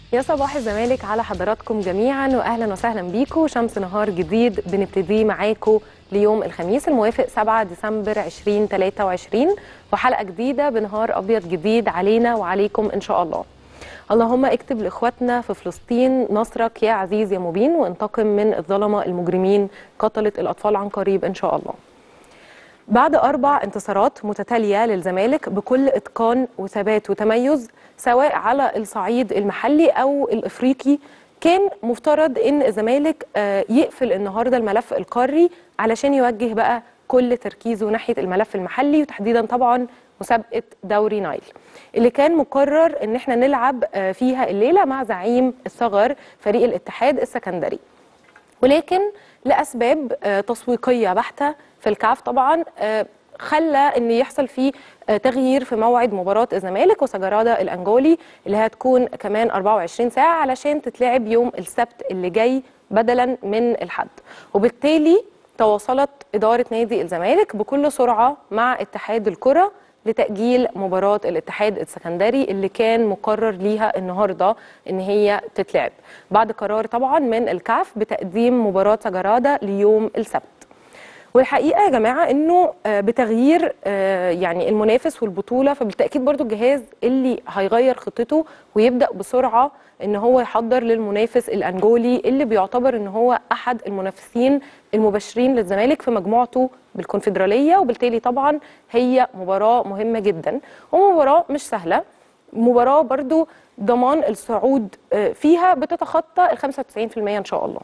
يا صباح الزمالك على حضراتكم جميعا واهلا وسهلا بيكم شمس نهار جديد بنبتديه معاكم ليوم الخميس الموافق 7 ديسمبر 2023 وحلقه جديده بنهار ابيض جديد علينا وعليكم ان شاء الله. اللهم اكتب لاخواتنا في فلسطين نصرك يا عزيز يا مبين وانتقم من الظلمه المجرمين قتله الاطفال عن قريب ان شاء الله. بعد أربع انتصارات متتالية للزمالك بكل إتقان وثبات وتميز سواء على الصعيد المحلي أو الإفريقي كان مفترض إن الزمالك آه، يقفل النهاردة الملف القاري علشان يوجه بقى كل تركيزه ناحية الملف المحلي وتحديدا طبعا مسابقة دوري نايل اللي كان مقرر إن احنا نلعب آه، فيها الليلة مع زعيم الصغر فريق الاتحاد السكندري ولكن لاسباب آه، تسويقيه بحته في الكاف طبعا آه، خلى ان يحصل فيه آه، تغيير في موعد مباراه الزمالك وسجراده الانجولي اللي هتكون كمان 24 ساعه علشان تتلعب يوم السبت اللي جاي بدلا من الحد وبالتالي تواصلت اداره نادي الزمالك بكل سرعه مع اتحاد الكره لتأجيل مباراة الاتحاد السكندري اللي كان مقرر ليها النهارده ان هي تتلعب بعد قرار طبعا من الكاف بتقديم مباراة سجرادة ليوم السبت والحقيقه يا جماعه انه آه، بتغيير آه، يعني المنافس والبطوله فبالتاكيد برضو الجهاز اللي هيغير خطته ويبدا بسرعه ان هو يحضر للمنافس الانجولي اللي بيعتبر ان هو احد المنافسين المباشرين للزمالك في مجموعته بالكونفدراليه وبالتالي طبعا هي مباراه مهمه جدا ومباراه مش سهله مباراه برضو ضمان الصعود آه، فيها بتتخطى ال 95% ان شاء الله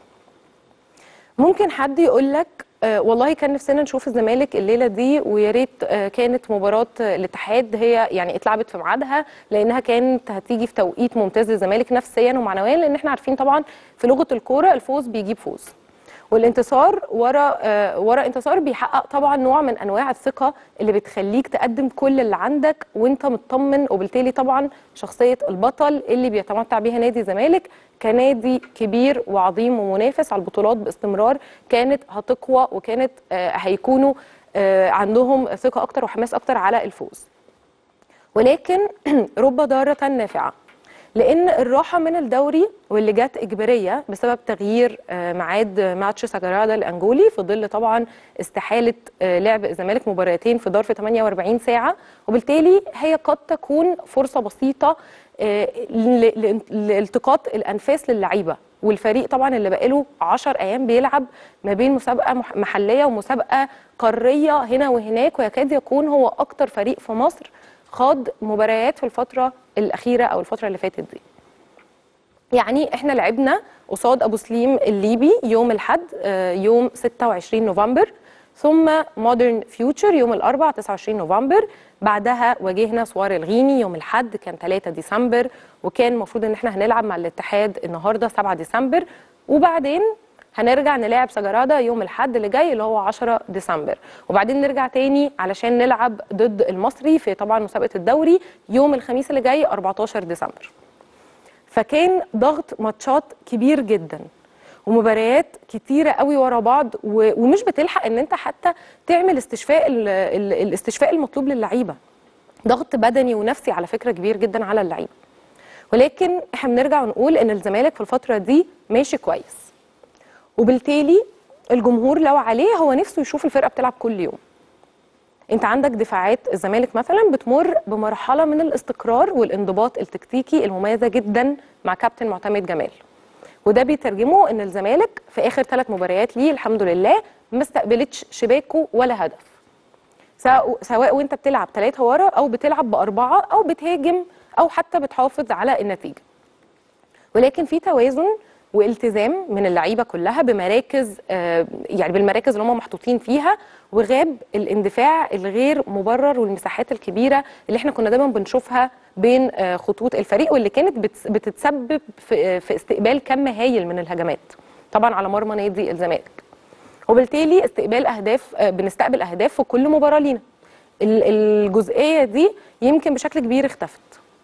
ممكن حد يقول لك آه والله كان نفسنا نشوف الزمالك الليله دي ويا ريت آه كانت مباراه آه، الاتحاد هي يعني اتلعبت في ميعادها لانها كانت هتيجي في توقيت ممتاز للزمالك نفسيا ومعنويا لان احنا عارفين طبعا في لغه الكوره الفوز بيجيب فوز والانتصار ورا آه ورا انتصار بيحقق طبعا نوع من انواع الثقه اللي بتخليك تقدم كل اللي عندك وانت مطمن وبالتالي طبعا شخصيه البطل اللي بيتمتع بيها نادي الزمالك كنادي كبير وعظيم ومنافس على البطولات باستمرار كانت هتقوى وكانت آه هيكونوا آه عندهم ثقه اكتر وحماس اكتر على الفوز ولكن رب ضاره نافعه لان الراحه من الدوري واللي جت اجباريه بسبب تغيير آه، ميعاد ماتش سجرادا الانجولي في ظل طبعا استحاله آه، لعب الزمالك مباراتين في ظرف 48 ساعه وبالتالي هي قد تكون فرصه بسيطه آه، ل- ل- لالتقاط الانفاس للعيبه والفريق طبعا اللي بقاله 10 ايام بيلعب ما بين مسابقه مح- محليه ومسابقه قاريه هنا وهناك ويكاد يكون هو اكتر فريق في مصر خاض مباريات في الفتره الاخيره او الفتره اللي فاتت دي يعني احنا لعبنا قصاد ابو سليم الليبي يوم الاحد آه، يوم 26 نوفمبر ثم مودرن فيوتشر يوم الاربعاء 29 نوفمبر بعدها واجهنا سوار الغيني يوم الاحد كان 3 ديسمبر وكان المفروض ان احنا هنلعب مع الاتحاد النهارده 7 ديسمبر وبعدين هنرجع نلاعب سجرادا يوم الاحد اللي جاي اللي هو 10 ديسمبر وبعدين نرجع تاني علشان نلعب ضد المصري في طبعا مسابقه الدوري يوم الخميس اللي جاي 14 ديسمبر فكان ضغط ماتشات كبير جدا ومباريات كتيره قوي ورا بعض و- ومش بتلحق ان انت حتى تعمل استشفاء ال- ال- الاستشفاء المطلوب للعيبه ضغط بدني ونفسي على فكره كبير جدا على اللعيبه ولكن احنا بنرجع ونقول ان الزمالك في الفتره دي ماشي كويس وبالتالي الجمهور لو عليه هو نفسه يشوف الفرقه بتلعب كل يوم انت عندك دفاعات الزمالك مثلا بتمر بمرحله من الاستقرار والانضباط التكتيكي المميزه جدا مع كابتن معتمد جمال وده بيترجمه ان الزمالك في اخر ثلاث مباريات ليه الحمد لله ما استقبلتش شباكه ولا هدف سواء سواء وانت بتلعب ثلاثه ورا او بتلعب باربعه او بتهاجم او حتى بتحافظ على النتيجه ولكن في توازن والتزام من اللعيبه كلها بمراكز آه، يعني بالمراكز اللي هم محطوطين فيها وغاب الاندفاع الغير مبرر والمساحات الكبيره اللي احنا كنا دايما بنشوفها بين آه، خطوط الفريق واللي كانت بتس- بتتسبب في في استقبال كم هايل من الهجمات طبعا على مرمى نادي الزمالك وبالتالي استقبال اهداف آه، بنستقبل اهداف في كل مباراه لينا ال- الجزئيه دي يمكن بشكل كبير اختفت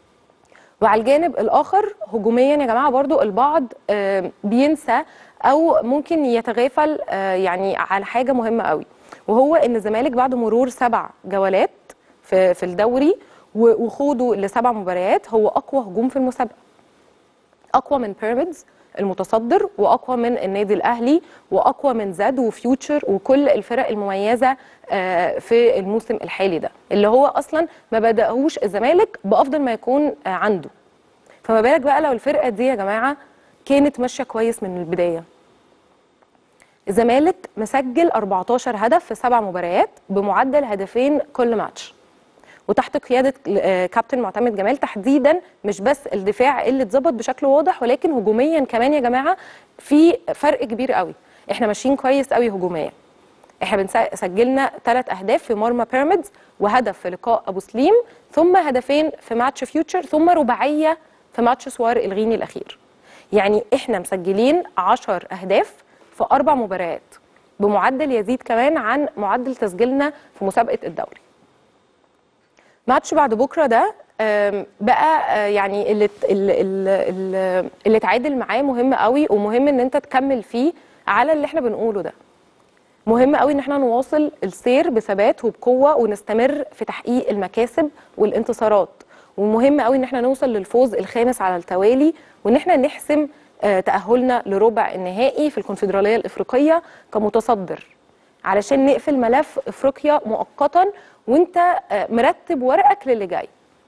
وعلى الجانب الاخر هجوميا يا جماعه برضو البعض آه، بينسى او ممكن يتغافل آه، يعني على حاجه مهمه قوي وهو ان الزمالك بعد مرور سبع جولات في في الدوري و- وخوضه لسبع مباريات هو اقوى هجوم في المسابقه اقوى من بيراميدز المتصدر واقوى من النادي الاهلي واقوى من زد وفيوتشر وكل الفرق المميزه آه، في الموسم الحالي ده اللي هو اصلا ما بداهوش الزمالك بافضل ما يكون آه، عنده فما بالك بقى لو الفرقه دي يا جماعه كانت ماشيه كويس من البدايه الزمالك مسجل 14 هدف في سبع مباريات بمعدل هدفين كل ماتش وتحت قياده آه، كابتن معتمد جمال تحديدا مش بس الدفاع اللي اتظبط بشكل واضح ولكن هجوميا كمان يا جماعه في فرق كبير قوي احنا ماشيين كويس قوي هجوميا احنا بنس- سجلنا ثلاث اهداف في مرمى بيراميدز وهدف في لقاء ابو سليم ثم هدفين في ماتش فيوتشر ثم رباعيه في ماتش سوار الغيني الاخير يعني احنا مسجلين 10 اهداف في اربع مباريات بمعدل يزيد كمان عن معدل تسجيلنا في مسابقه الدوري ماتش بعد بكره ده آم، بقى آه، يعني اللي اللي, اللي, اللي اتعادل معاه مهم قوي ومهم ان انت تكمل فيه على اللي احنا بنقوله ده مهم قوي ان احنا نواصل السير بثبات وبقوه ونستمر في تحقيق المكاسب والانتصارات ومهم قوي ان احنا نوصل للفوز الخامس على التوالي وان احنا نحسم آه، تاهلنا لربع النهائي في الكونفدراليه الافريقيه كمتصدر علشان نقفل ملف افريقيا مؤقتا وانت آه، مرتب ورقك للي جاي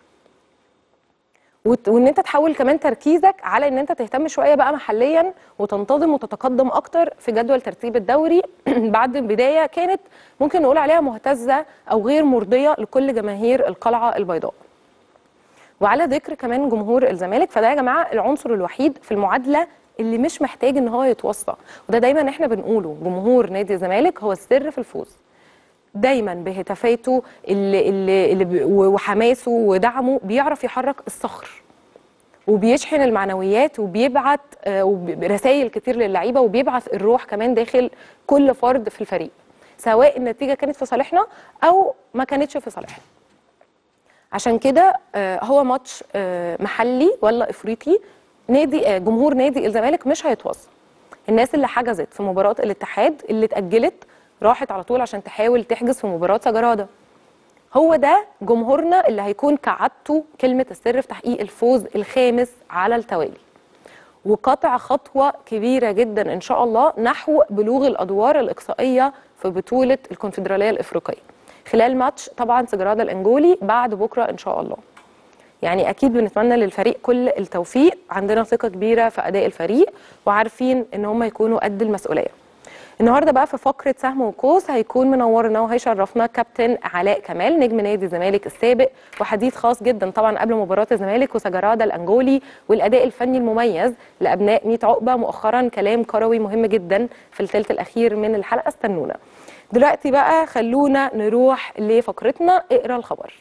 وت- وان انت تحول كمان تركيزك على ان انت تهتم شويه بقى محليا وتنتظم وتتقدم اكتر في جدول ترتيب الدوري بعد بدايه كانت ممكن نقول عليها مهتزه او غير مرضيه لكل جماهير القلعه البيضاء. وعلى ذكر كمان جمهور الزمالك فده يا جماعه العنصر الوحيد في المعادله اللي مش محتاج ان هو يتوصى وده دايما احنا بنقوله جمهور نادي الزمالك هو السر في الفوز دايما بهتافاته اللي اللي اللي بي- وحماسه ودعمه بيعرف يحرك الصخر وبيشحن المعنويات وبيبعت رسائل كتير للعيبه وبيبعث الروح كمان داخل كل فرد في الفريق سواء النتيجه كانت في صالحنا او ما كانتش في صالحنا عشان كده آه، هو ماتش آه، محلي ولا افريقي نادي آه، جمهور نادي الزمالك مش هيتوصل الناس اللي حجزت في مباراه الاتحاد اللي اتاجلت راحت على طول عشان تحاول تحجز في مباراه سجراده هو ده جمهورنا اللي هيكون كعادته كلمه السر في تحقيق الفوز الخامس على التوالي وقطع خطوه كبيره جدا ان شاء الله نحو بلوغ الادوار الاقصائيه في بطوله الكونفدراليه الافريقيه خلال ماتش طبعا سجراده الانجولي بعد بكره ان شاء الله يعني اكيد بنتمنى للفريق كل التوفيق عندنا ثقه كبيره في اداء الفريق وعارفين ان هم يكونوا قد المسؤوليه النهارده بقى في فقره سهم وقوس هيكون منورنا وهيشرفنا كابتن علاء كمال نجم نادي الزمالك السابق وحديث خاص جدا طبعا قبل مباراه الزمالك وسجراده الانجولي والاداء الفني المميز لابناء 100 عقبه مؤخرا كلام كروي مهم جدا في الثلث الاخير من الحلقه استنونا دلوقتي بقى خلونا نروح لفقرتنا اقرا الخبر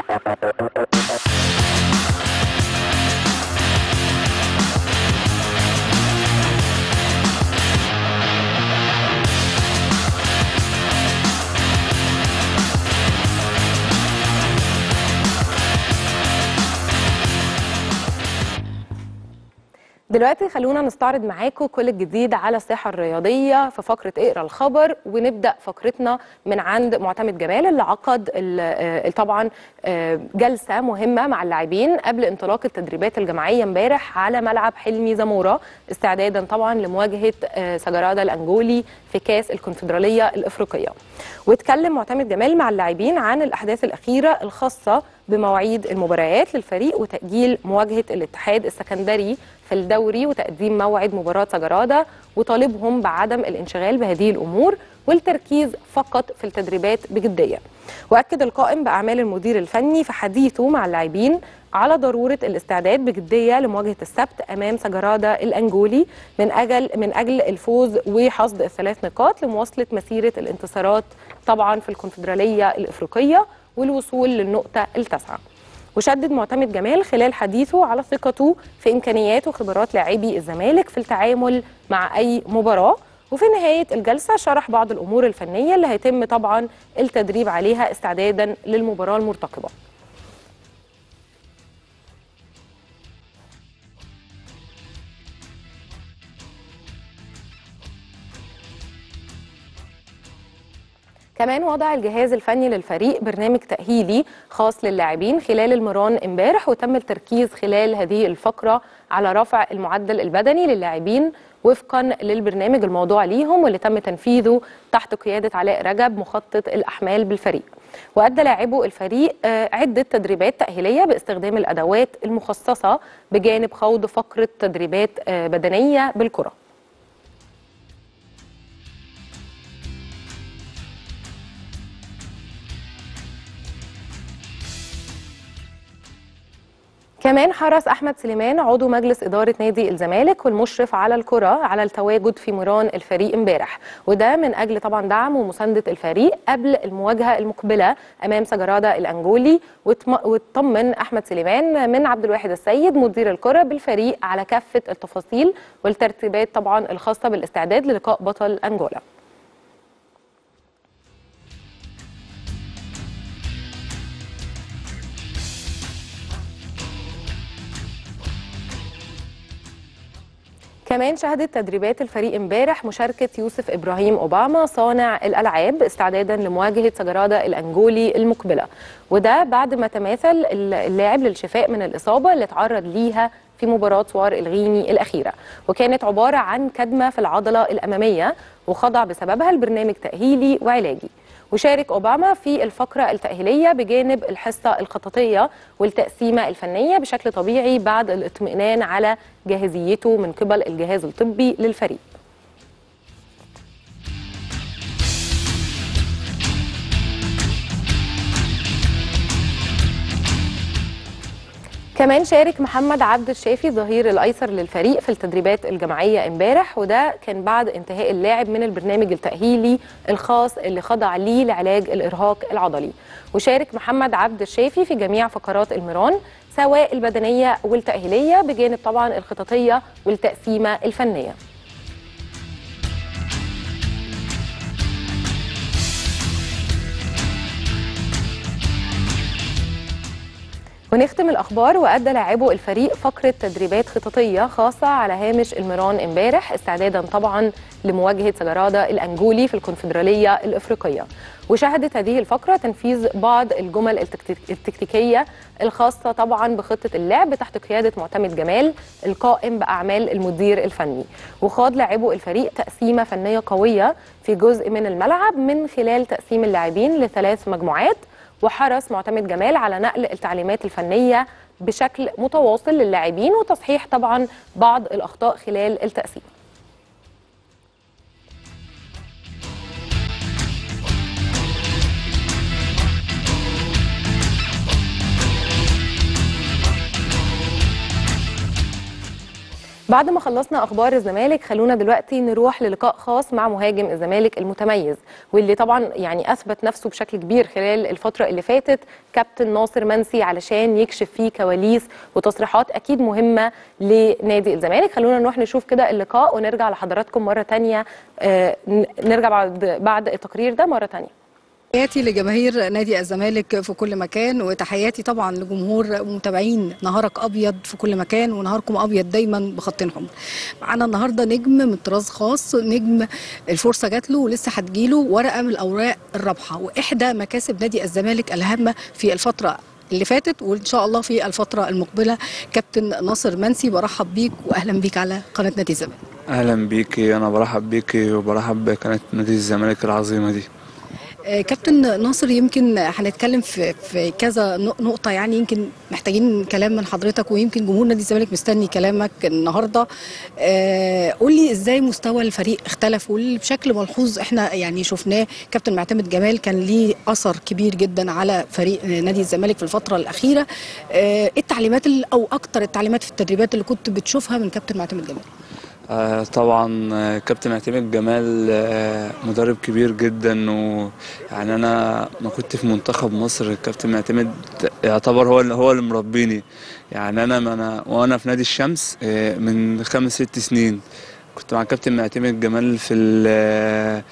دلوقتي خلونا نستعرض معاكم كل الجديد على الساحه الرياضيه في فقره اقرا الخبر ونبدا فقرتنا من عند معتمد جمال اللي عقد ال- آه، طبعا آه، جلسه مهمه مع اللاعبين قبل انطلاق التدريبات الجماعيه امبارح على ملعب حلمي زموره استعدادا طبعا لمواجهه آه، سجراده الانجولي في كاس الكونفدراليه الافريقيه. واتكلم معتمد جمال مع اللاعبين عن الاحداث الاخيره الخاصه بمواعيد المباريات للفريق وتاجيل مواجهه الاتحاد السكندري في الدوري وتقديم موعد مباراه سجراده وطالبهم بعدم الانشغال بهذه الامور والتركيز فقط في التدريبات بجديه. واكد القائم باعمال المدير الفني في حديثه مع اللاعبين على ضروره الاستعداد بجديه لمواجهه السبت امام سجراده الانجولي من اجل من اجل الفوز وحصد الثلاث نقاط لمواصله مسيره الانتصارات طبعا في الكونفدراليه الافريقيه والوصول للنقطه التاسعه. وشدد معتمد جمال خلال حديثه على ثقته في امكانيات وخبرات لاعبي الزمالك في التعامل مع اي مباراه وفي نهايه الجلسه شرح بعض الامور الفنيه اللي هيتم طبعا التدريب عليها استعدادا للمباراه المرتقبه. كمان وضع الجهاز الفني للفريق برنامج تأهيلي خاص للاعبين خلال المران امبارح وتم التركيز خلال هذه الفقرة على رفع المعدل البدني للاعبين وفقا للبرنامج الموضوع ليهم واللي تم تنفيذه تحت قيادة علاء رجب مخطط الأحمال بالفريق وأدى لاعبو الفريق آه، عدة تدريبات تأهيلية باستخدام الأدوات المخصصة بجانب خوض فقرة تدريبات آه، بدنية بالكرة كمان حرص احمد سليمان عضو مجلس اداره نادي الزمالك والمشرف على الكره على التواجد في مران الفريق امبارح وده من اجل طبعا دعم ومسانده الفريق قبل المواجهه المقبله امام سجراده الانجولي واتم- واطمن احمد سليمان من عبد الواحد السيد مدير الكره بالفريق على كافه التفاصيل والترتيبات طبعا الخاصه بالاستعداد للقاء بطل انجولا كمان شهدت تدريبات الفريق امبارح مشاركة يوسف إبراهيم أوباما صانع الألعاب استعدادا لمواجهة سجرادة الأنجولي المقبلة وده بعد ما تماثل اللاعب للشفاء من الإصابة اللي اتعرض ليها في مباراة سوار الغيني الأخيرة وكانت عبارة عن كدمة في العضلة الأمامية وخضع بسببها لبرنامج تأهيلي وعلاجي وشارك أوباما في الفقرة التأهيلية بجانب الحصة الخططية والتقسيمة الفنية بشكل طبيعي بعد الاطمئنان على جاهزيته من قبل الجهاز الطبي للفريق كمان شارك محمد عبد الشافي الظهير الايسر للفريق في التدريبات الجماعيه امبارح وده كان بعد انتهاء اللاعب من البرنامج التاهيلي الخاص اللي خضع ليه لعلاج الارهاق العضلي وشارك محمد عبد الشافي في جميع فقرات المران سواء البدنيه والتاهيليه بجانب طبعا الخططيه والتقسيمه الفنيه ونختم الاخبار وادى لاعبو الفريق فقره تدريبات خططيه خاصه على هامش الميران امبارح استعدادا طبعا لمواجهه سجراده الانجولي في الكونفدراليه الافريقيه وشهدت هذه الفقره تنفيذ بعض الجمل التكتيك- التكتيكيه الخاصه طبعا بخطه اللعب تحت قياده معتمد جمال القائم باعمال المدير الفني وخاض لاعبو الفريق تقسيمه فنيه قويه في جزء من الملعب من خلال تقسيم اللاعبين لثلاث مجموعات وحرص معتمد جمال على نقل التعليمات الفنية بشكل متواصل للاعبين وتصحيح طبعا بعض الأخطاء خلال التقسيم بعد ما خلصنا اخبار الزمالك خلونا دلوقتي نروح للقاء خاص مع مهاجم الزمالك المتميز واللي طبعا يعني اثبت نفسه بشكل كبير خلال الفتره اللي فاتت كابتن ناصر منسي علشان يكشف فيه كواليس وتصريحات اكيد مهمه لنادي الزمالك خلونا نروح نشوف كده اللقاء ونرجع لحضراتكم مره تانية آه، ن- نرجع بعد بعد التقرير ده مره تانية تحياتي لجماهير نادي الزمالك في كل مكان وتحياتي طبعا لجمهور متابعين نهارك ابيض في كل مكان ونهاركم ابيض دايما بخطين حمر معانا النهارده نجم من طراز خاص نجم الفرصه جات له ولسه هتجيله ورقه من الاوراق الرابحه واحدى مكاسب نادي الزمالك الهامه في الفتره اللي فاتت وان شاء الله في الفتره المقبله كابتن ناصر منسي برحب بيك واهلا بيك على قناه نادي الزمالك اهلا بيكي انا برحب بيكي وبرحب بقناه نادي الزمالك العظيمه دي آه، كابتن ناصر يمكن هنتكلم في في كذا نق- نقطة يعني يمكن محتاجين كلام من حضرتك ويمكن جمهور نادي الزمالك مستني كلامك النهارده. آه، قول لي ازاي مستوى الفريق اختلف واللي بشكل ملحوظ احنا يعني شفناه كابتن معتمد جمال كان ليه اثر كبير جدا على فريق نادي الزمالك في الفترة الأخيرة. آه، ايه التعليمات ال- او اكتر التعليمات في التدريبات اللي كنت بتشوفها من كابتن معتمد جمال؟ آه طبعا آه، كابتن اعتماد جمال آه مدرب كبير جدا ويعني انا ما كنت في منتخب مصر الكابتن معتمد يعتبر هو اللي هو اللي مربيني يعني انا ما انا وانا في نادي الشمس آه من خمس ست سنين كنت مع كابتن معتمد جمال في ال-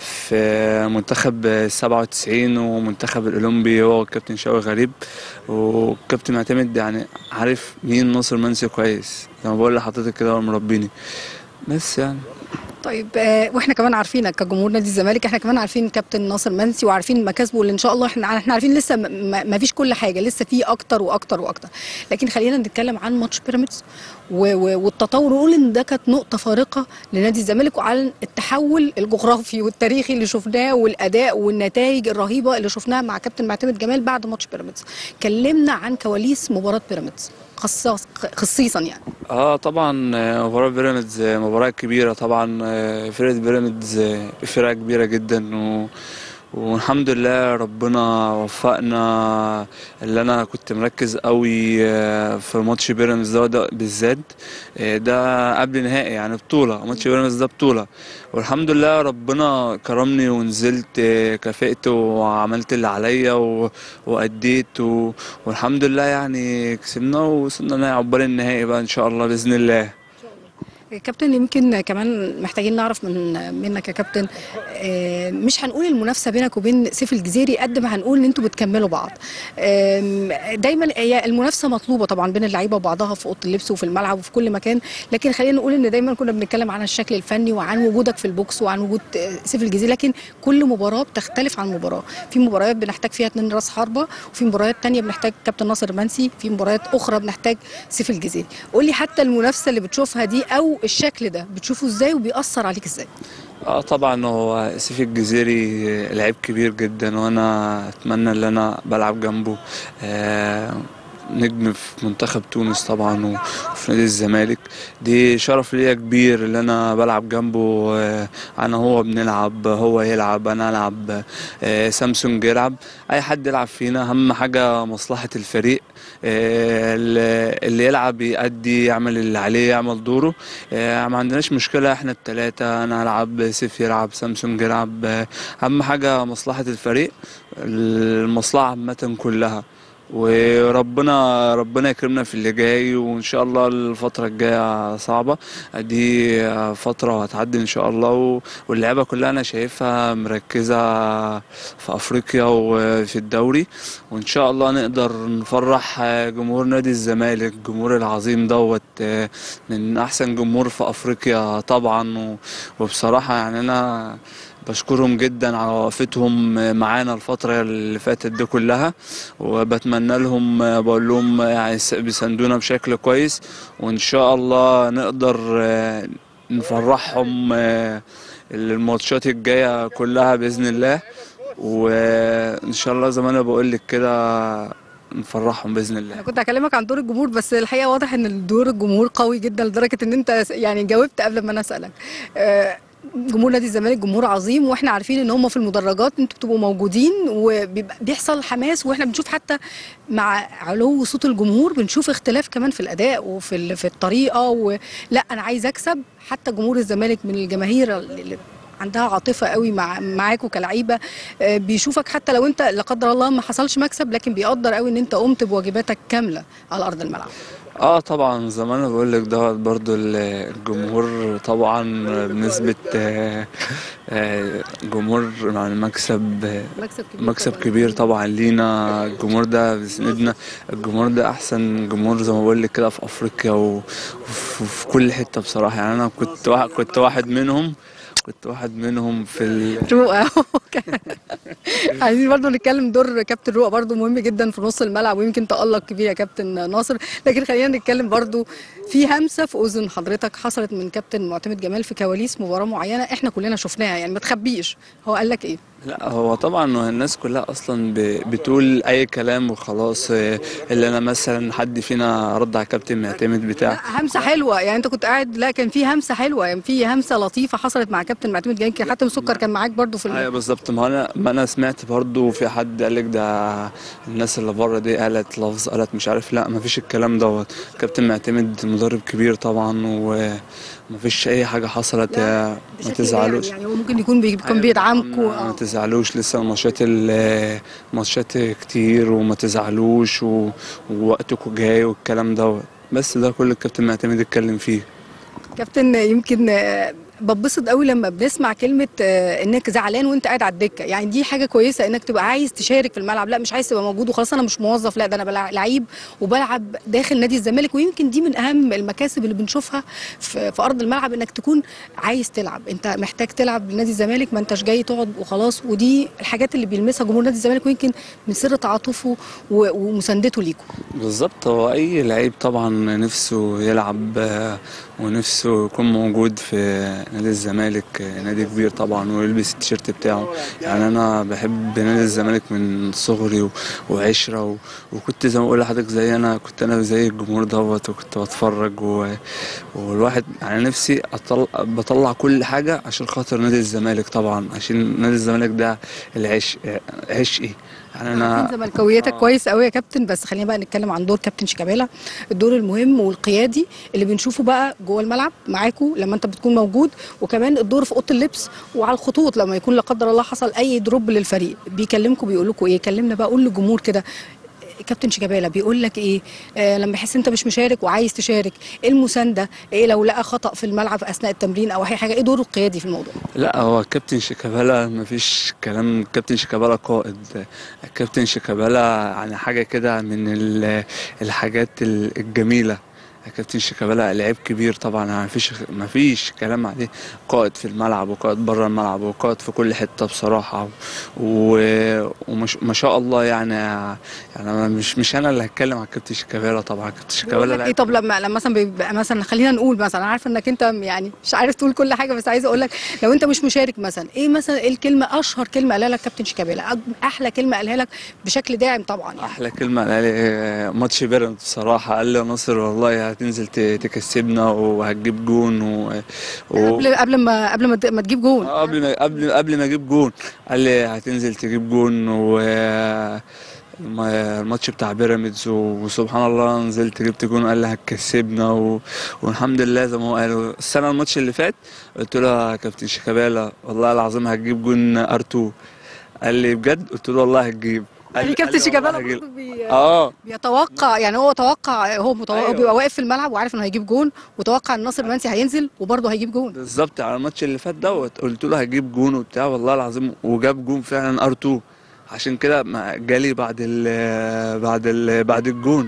في منتخب 97 ومنتخب الاولمبي هو والكابتن شوقي غريب وكابتن معتمد يعني عارف مين ناصر منسي كويس زي ما بقول لحضرتك كده هو مربيني بس يعني طيب آه، واحنا كمان عارفينك كجمهور نادي الزمالك احنا كمان عارفين كابتن ناصر منسي وعارفين مكاسبه اللي ان شاء الله احنا احنا عارفين لسه م- م- ما فيش كل حاجه لسه في اكتر واكتر واكتر لكن خلينا نتكلم عن ماتش بيراميدز و- و- والتطور ونقول ان ده كانت نقطه فارقه لنادي الزمالك وعن التحول الجغرافي والتاريخي اللي شفناه والاداء والنتائج الرهيبه اللي شفناها مع كابتن معتمد جمال بعد ماتش بيراميدز كلمنا عن كواليس مباراه بيراميدز خصاص خصيصا يعني اه طبعا آه، مباراة بيراميدز آه، مباراة كبيرة طبعا آه، فرقة بيراميدز آه، فرقة كبيرة جدا و والحمد لله ربنا وفقنا اللي انا كنت مركز قوي آه، في ماتش بيراميدز ده, ده بالذات آه، ده قبل نهائي يعني بطولة ماتش بيراميدز ده بطولة والحمد لله ربنا كرمني ونزلت آه، كافئت وعملت اللي عليا و- وأديت و... والحمد لله يعني كسبنا ووصلنا نهائي عقبال النهائي بقى ان شاء الله باذن الله كابتن يمكن كمان محتاجين نعرف من منك يا كابتن آه، مش هنقول المنافسه بينك وبين سيف الجزيري قد ما هنقول ان انتوا بتكملوا بعض آم، دايما هي المنافسه مطلوبه طبعا بين اللعيبه وبعضها في اوضه اللبس وفي الملعب وفي كل مكان لكن خلينا نقول ان دايما كنا بنتكلم عن الشكل الفني وعن وجودك في البوكس وعن وجود آه، سيف الجزيري لكن كل مباراه بتختلف عن مباراه في مباريات بنحتاج فيها اتنين راس حربه وفي مباريات تانية بنحتاج كابتن ناصر منسي في مباريات اخرى بنحتاج سيف الجزيري قول لي حتى المنافسه اللي بتشوفها دي او الشكل ده بتشوفه ازاي وبيأثر عليك ازاي اه طبعا هو سيف الجزيري لعيب كبير جدا وانا اتمنى ان انا بلعب جنبه آه نجم في منتخب تونس طبعا و- وفي نادي الزمالك دي شرف ليا كبير ان انا بلعب جنبه آه انا هو بنلعب هو يلعب انا العب آه سامسونج يلعب اي حد يلعب فينا اهم حاجه مصلحه الفريق آه اللي اللي يلعب يأدي يعمل اللي عليه يعمل دوره آه، ما عندناش مشكلة احنا التلاتة انا العب سيف يلعب سامسونج يلعب آه، اهم حاجة مصلحة الفريق المصلحة عامة كلها وربنا ربنا يكرمنا في اللي جاي وان شاء الله الفترة الجاية صعبة دي فترة وهتعدي ان شاء الله و- واللعيبة كلها انا شايفها مركزة في افريقيا وفي الدوري وان شاء الله نقدر نفرح جمهور نادي الزمالك الجمهور العظيم دوت من احسن جمهور في افريقيا طبعا و- وبصراحة يعني انا بشكرهم جدا على وقفتهم معانا الفترة اللي فاتت دي كلها وبتمنى لهم بقول لهم يعني س- بيساندونا بشكل كويس وإن شاء الله نقدر آه، نفرحهم آه، الماتشات الجاية كلها بإذن الله وإن شاء الله زي ما أنا بقول لك كده نفرحهم بإذن الله انا كنت هكلمك عن دور الجمهور بس الحقيقه واضح ان دور الجمهور قوي جدا لدرجه ان انت يعني جاوبت قبل ما انا اسالك آه، جمهور نادي الزمالك جمهور عظيم واحنا عارفين ان هم في المدرجات انتوا بتبقوا موجودين وبيحصل حماس واحنا بنشوف حتى مع علو صوت الجمهور بنشوف اختلاف كمان في الاداء وفي ال- في الطريقه ولا انا عايز اكسب حتى جمهور الزمالك من الجماهير اللي عندها عاطفه قوي مع معاكوا كلعيبه آه، بيشوفك حتى لو انت لا قدر الله ما حصلش مكسب لكن بيقدر قوي ان انت قمت بواجباتك كامله على ارض الملعب اه طبعا زي ما انا بقول لك دوت برضو ال- الجمهور طبعا بنسبة آه، آه، جمهور مع المكسب آه، مكسب كبير مكسب طبعاً. كبير طبعا لينا الجمهور ده بيسندنا الجمهور ده احسن جمهور زي ما بقول لك كده في افريقيا و- وفي وفي كل حته بصراحه يعني انا كنت واحد كنت واحد منهم كنت واحد منهم في ال... رؤى عايزين برضو نتكلم دور كابتن رؤى برضو مهم جدا في نص الملعب ويمكن تألق كبير يا كابتن ناصر لكن خلينا نتكلم برضو في همسه في اذن حضرتك حصلت من كابتن معتمد جمال في كواليس مباراه معينه احنا كلنا شفناها يعني ما تخبيش هو قال لك ايه لا هو طبعا الناس كلها اصلا ب- بتقول اي كلام وخلاص آه، اللي انا مثلا حد فينا رد على كابتن معتمد بتاع لا همسه حلوه يعني انت كنت قاعد لا كان في همسه حلوه يعني في همسه لطيفه حصلت مع كابتن معتمد جمال كان حتى مسكر كان معاك برضو في ايوه ال- بالظبط ما انا ما انا سمعت برضو في حد قال لك ده الناس اللي بره دي قالت لفظ قالت مش عارف لا ما فيش الكلام دوت كابتن معتمد مدرب كبير طبعا وما فيش اي حاجه حصلت يا ما بشكل تزعلوش يعني هو ممكن يكون بي- كان أيوة بيدعمكوا طبعاً ما اه تزعلوش لسه الماتشات ال- ماتشات كتير وما تزعلوش و- ووقتكم جاي والكلام دوت بس ده كل الكابتن معتمد اتكلم فيه كابتن يمكن آه، ببسط قوي لما بنسمع كلمه آه، انك زعلان وانت قاعد على الدكه يعني دي حاجه كويسه انك تبقى عايز تشارك في الملعب لا مش عايز تبقى موجود وخلاص انا مش موظف لا ده انا بلع- لعيب وبلعب داخل نادي الزمالك ويمكن دي من اهم المكاسب اللي بنشوفها في, في ارض الملعب انك تكون عايز تلعب انت محتاج تلعب لنادي الزمالك ما انتش جاي تقعد وخلاص ودي الحاجات اللي بيلمسها جمهور نادي الزمالك ويمكن من سر تعاطفه و- ومساندته ليكم بالظبط هو اي لعيب طبعا نفسه يلعب آه، ونفسه يكون موجود في نادي الزمالك آه، نادي كبير طبعا ويلبس التيشيرت بتاعه يعني انا بحب نادي الزمالك من صغري و- وعشره و- وكنت زي ما بقول لحضرتك زي انا كنت انا زي الجمهور دوت وكنت بتفرج و... والواحد يعني نفسي أطلع بطلع كل حاجه عشان خاطر نادي الزمالك طبعا عشان نادي الزمالك ده العشق عشقي يعني انا عارفين زملكاويتك كويس قوي يا كابتن بس خلينا بقى نتكلم عن دور كابتن شيكابالا الدور المهم والقيادي اللي بنشوفه بقى جوه الملعب معاكم لما انت بتكون موجود وكمان الدور في اوضه اللبس وعلى الخطوط لما يكون لا قدر الله حصل اي دروب للفريق بيكلمكم بيقول لكم ايه كلمنا بقى قول للجمهور كده كابتن شيكابالا بيقول لك ايه آه لما يحس انت مش مشارك وعايز تشارك ايه المسانده ايه لو لقى خطا في الملعب اثناء التمرين او اي حاجه ايه دوره القيادي في الموضوع لا هو كابتن شيكابالا مفيش كلام كابتن شيكابالا قائد كابتن شيكابالا يعني حاجة كده من ال- الحاجات ال- الجميلة كابتن شيكابالا لعيب كبير طبعا يعني مفيش مفيش كلام عليه قائد في الملعب وقائد بره الملعب وقائد في كل حتة بصراحة و- ومش ما شاء الله يعني يعني أنا مش مش انا اللي هتكلم على كابتن شيكابالا طبعا كابتن بيقول شيكابالا لك ايه لعيب طب لما لما مثلا بيبقى مثلا خلينا نقول مثلا أنا عارفه انك انت يعني مش عارف تقول كل حاجه بس عايزه اقول لك لو انت مش مشارك مثلا ايه مثلا ايه الكلمه اشهر كلمه قالها لك كابتن شيكابالا أج- احلى كلمه قالها لك بشكل داعم طبعا يعني احلى كلمه قال لي ماتش بيراميدز بصراحه قال لي يا ناصر والله هتنزل ت- تكسبنا وهتجيب جون و... و... قبل قبل ما قبل ما ت- ما تجيب جون آه، قبل ما قبل قبل ما اجيب جون قال لي هتنزل تجيب جون و الم- الماتش بتاع بيراميدز وسبحان الله نزلت جبت جون قال لي هتكسبنا و... والحمد لله زي ما هو قال السنه الماتش اللي فات قلت له يا كابتن شيكابالا والله العظيم هتجيب جون ار2 قال لي بجد قلت له والله هتجيب قال يعني لي- كابتن قال لي شيكابالا والله هجيب. برضه بي... اه بيتوقع يعني هو توقع هو متوقع أيوة. بيبقى واقف في الملعب وعارف انه هيجيب جون وتوقع ان ناصر المنسي هينزل وبرضه هيجيب جون بالظبط على الماتش اللي فات دوت قلت له هجيب جون وبتاع والله العظيم وجاب جون فعلا ار 2 عشان كده ما جالي بعد ال بعد ال بعد الجون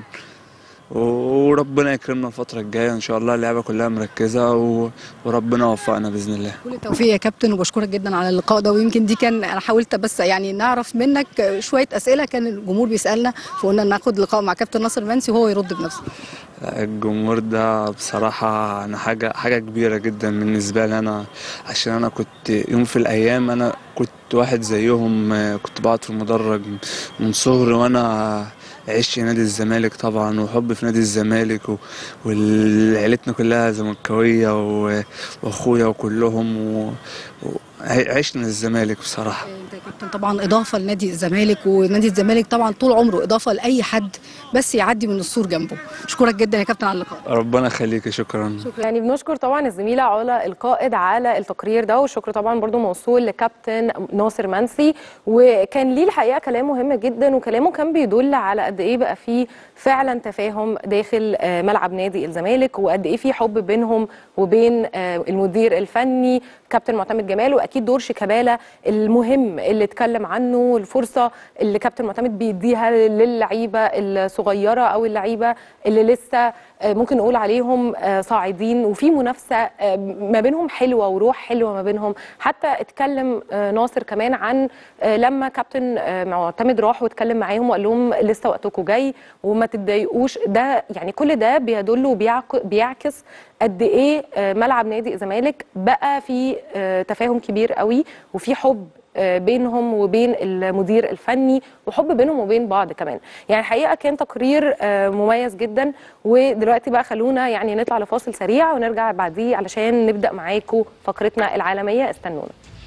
وربنا يكرمنا الفترة الجاية إن شاء الله اللعبة كلها مركزة و- وربنا يوفقنا بإذن الله كل التوفيق يا كابتن وبشكرك جدا على اللقاء ده ويمكن دي كان انا حاولت بس يعني نعرف منك شويه اسئله كان الجمهور بيسالنا فقلنا ناخد لقاء مع كابتن ناصر منسي وهو يرد بنفسه لا، الجمهور ده بصراحة أنا حاجة حاجة كبيرة جدا بالنسبة لي أنا عشان أنا كنت يوم في الأيام أنا كنت واحد زيهم آه، كنت بقعد في المدرج من صغري وأنا عشت نادي الزمالك طبعا وحب في نادي الزمالك و- وعيلتنا كلها زملكاوية و- وأخويا وكلهم و- وعشنا الزمالك بصراحة انت يا كابتن طبعا اضافه لنادي الزمالك ونادي الزمالك طبعا طول عمره اضافه لاي حد بس يعدي من السور جنبه اشكرك جدا يا كابتن على اللقاء ربنا يخليك شكرا يعني بنشكر طبعا الزميله علا القائد على التقرير ده والشكر طبعا برضو موصول لكابتن ناصر منسي وكان ليه الحقيقه كلام مهم جدا وكلامه كان بيدل على قد ايه بقى فيه فعلا تفاهم داخل آه، ملعب نادي الزمالك وقد ايه في حب بينهم وبين آه، المدير الفني كابتن معتمد جمال واكيد دور شيكابالا المهم اللي اتكلم عنه الفرصه اللي كابتن معتمد بيديها للعيبه الصغيره او اللعيبه اللي لسه آه، ممكن نقول عليهم آه، صاعدين وفي منافسه آه، ما بينهم حلوه وروح حلوه ما بينهم حتى اتكلم آه، ناصر كمان عن آه، لما كابتن آه، معتمد راح واتكلم معاهم وقال لهم لسه وقتكم جاي وما تتضايقوش ده يعني كل ده بيدل وبيعك- بيعكس قد ايه آه، ملعب نادي الزمالك بقى في آه، تفاهم كبير قوي وفي حب آه، بينهم وبين المدير الفني وحب بينهم وبين بعض كمان يعني الحقيقه كان تقرير آه، مميز جدا ودلوقتي بقى خلونا يعني نطلع لفاصل سريع ونرجع بعديه علشان نبدا معاكم فقرتنا العالميه استنونا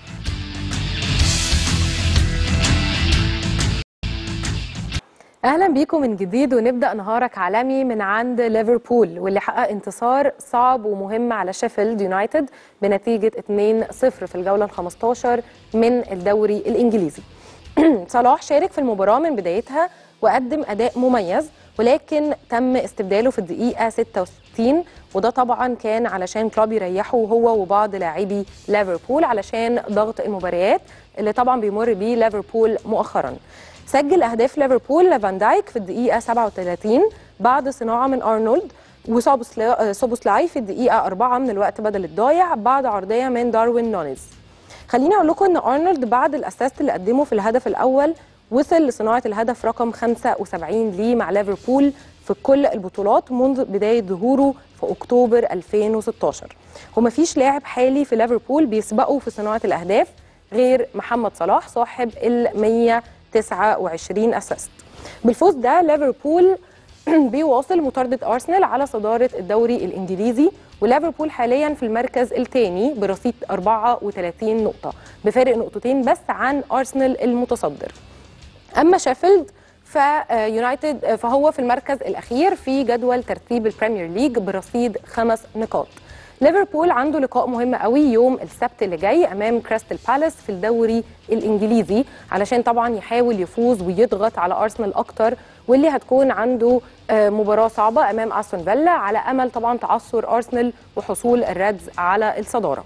اهلا بيكم من جديد ونبدا نهارك عالمي من عند ليفربول واللي حقق انتصار صعب ومهم على شيفيلد يونايتد بنتيجه 2-0 في الجوله ال 15 من الدوري الانجليزي صلاح شارك في المباراه من بدايتها وقدم اداء مميز ولكن تم استبداله في الدقيقه 66 وده طبعا كان علشان كلوب يريحه هو وبعض لاعبي ليفربول علشان ضغط المباريات اللي طبعا بيمر بيه ليفربول مؤخرا سجل اهداف ليفربول لفان دايك في الدقيقه 37 بعد صناعه من ارنولد وسوبوسلاي في الدقيقه 4 من الوقت بدل الضايع بعد عرضيه من داروين نونيز خليني اقول لكم ان ارنولد بعد الاسيست اللي قدمه في الهدف الاول وصل لصناعه الهدف رقم 75 ليه مع ليفربول في كل البطولات منذ بدايه ظهوره في اكتوبر 2016 ومفيش لاعب حالي في ليفربول بيسبقه في صناعه الاهداف غير محمد صلاح صاحب ال 129 اسيست بالفوز ده ليفربول بيواصل مطاردة أرسنال على صدارة الدوري الإنجليزي وليفربول حاليا في المركز الثاني برصيد 34 نقطة بفارق نقطتين بس عن أرسنال المتصدر أما شيفيلد فيونايتد فهو في المركز الأخير في جدول ترتيب البريمير ليج برصيد خمس نقاط ليفربول عنده لقاء مهم قوي يوم السبت اللي جاي امام كريستال بالاس في الدوري الانجليزي علشان طبعا يحاول يفوز ويضغط على ارسنال اكتر واللي هتكون عنده مباراه صعبه امام استون فيلا على امل طبعا تعثر ارسنال وحصول الريدز على الصداره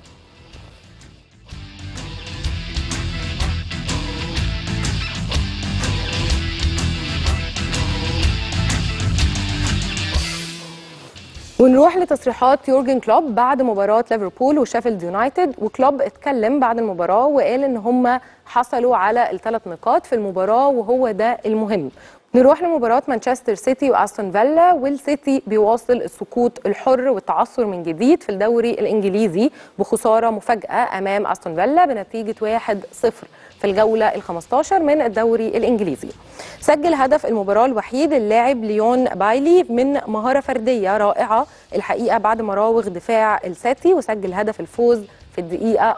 ونروح لتصريحات يورجن كلوب بعد مباراة ليفربول وشيفيلد يونايتد وكلوب اتكلم بعد المباراة وقال ان هم حصلوا على الثلاث نقاط في المباراة وهو ده المهم نروح لمباراة مانشستر سيتي واستون فيلا والسيتي بيواصل السقوط الحر والتعثر من جديد في الدوري الانجليزي بخسارة مفاجأة امام استون فيلا بنتيجة 1-0 في الجولة ال 15 من الدوري الإنجليزي سجل هدف المباراة الوحيد اللاعب ليون بايلي من مهارة فردية رائعة الحقيقة بعد مراوغ دفاع السيتي وسجل هدف الفوز في الدقيقة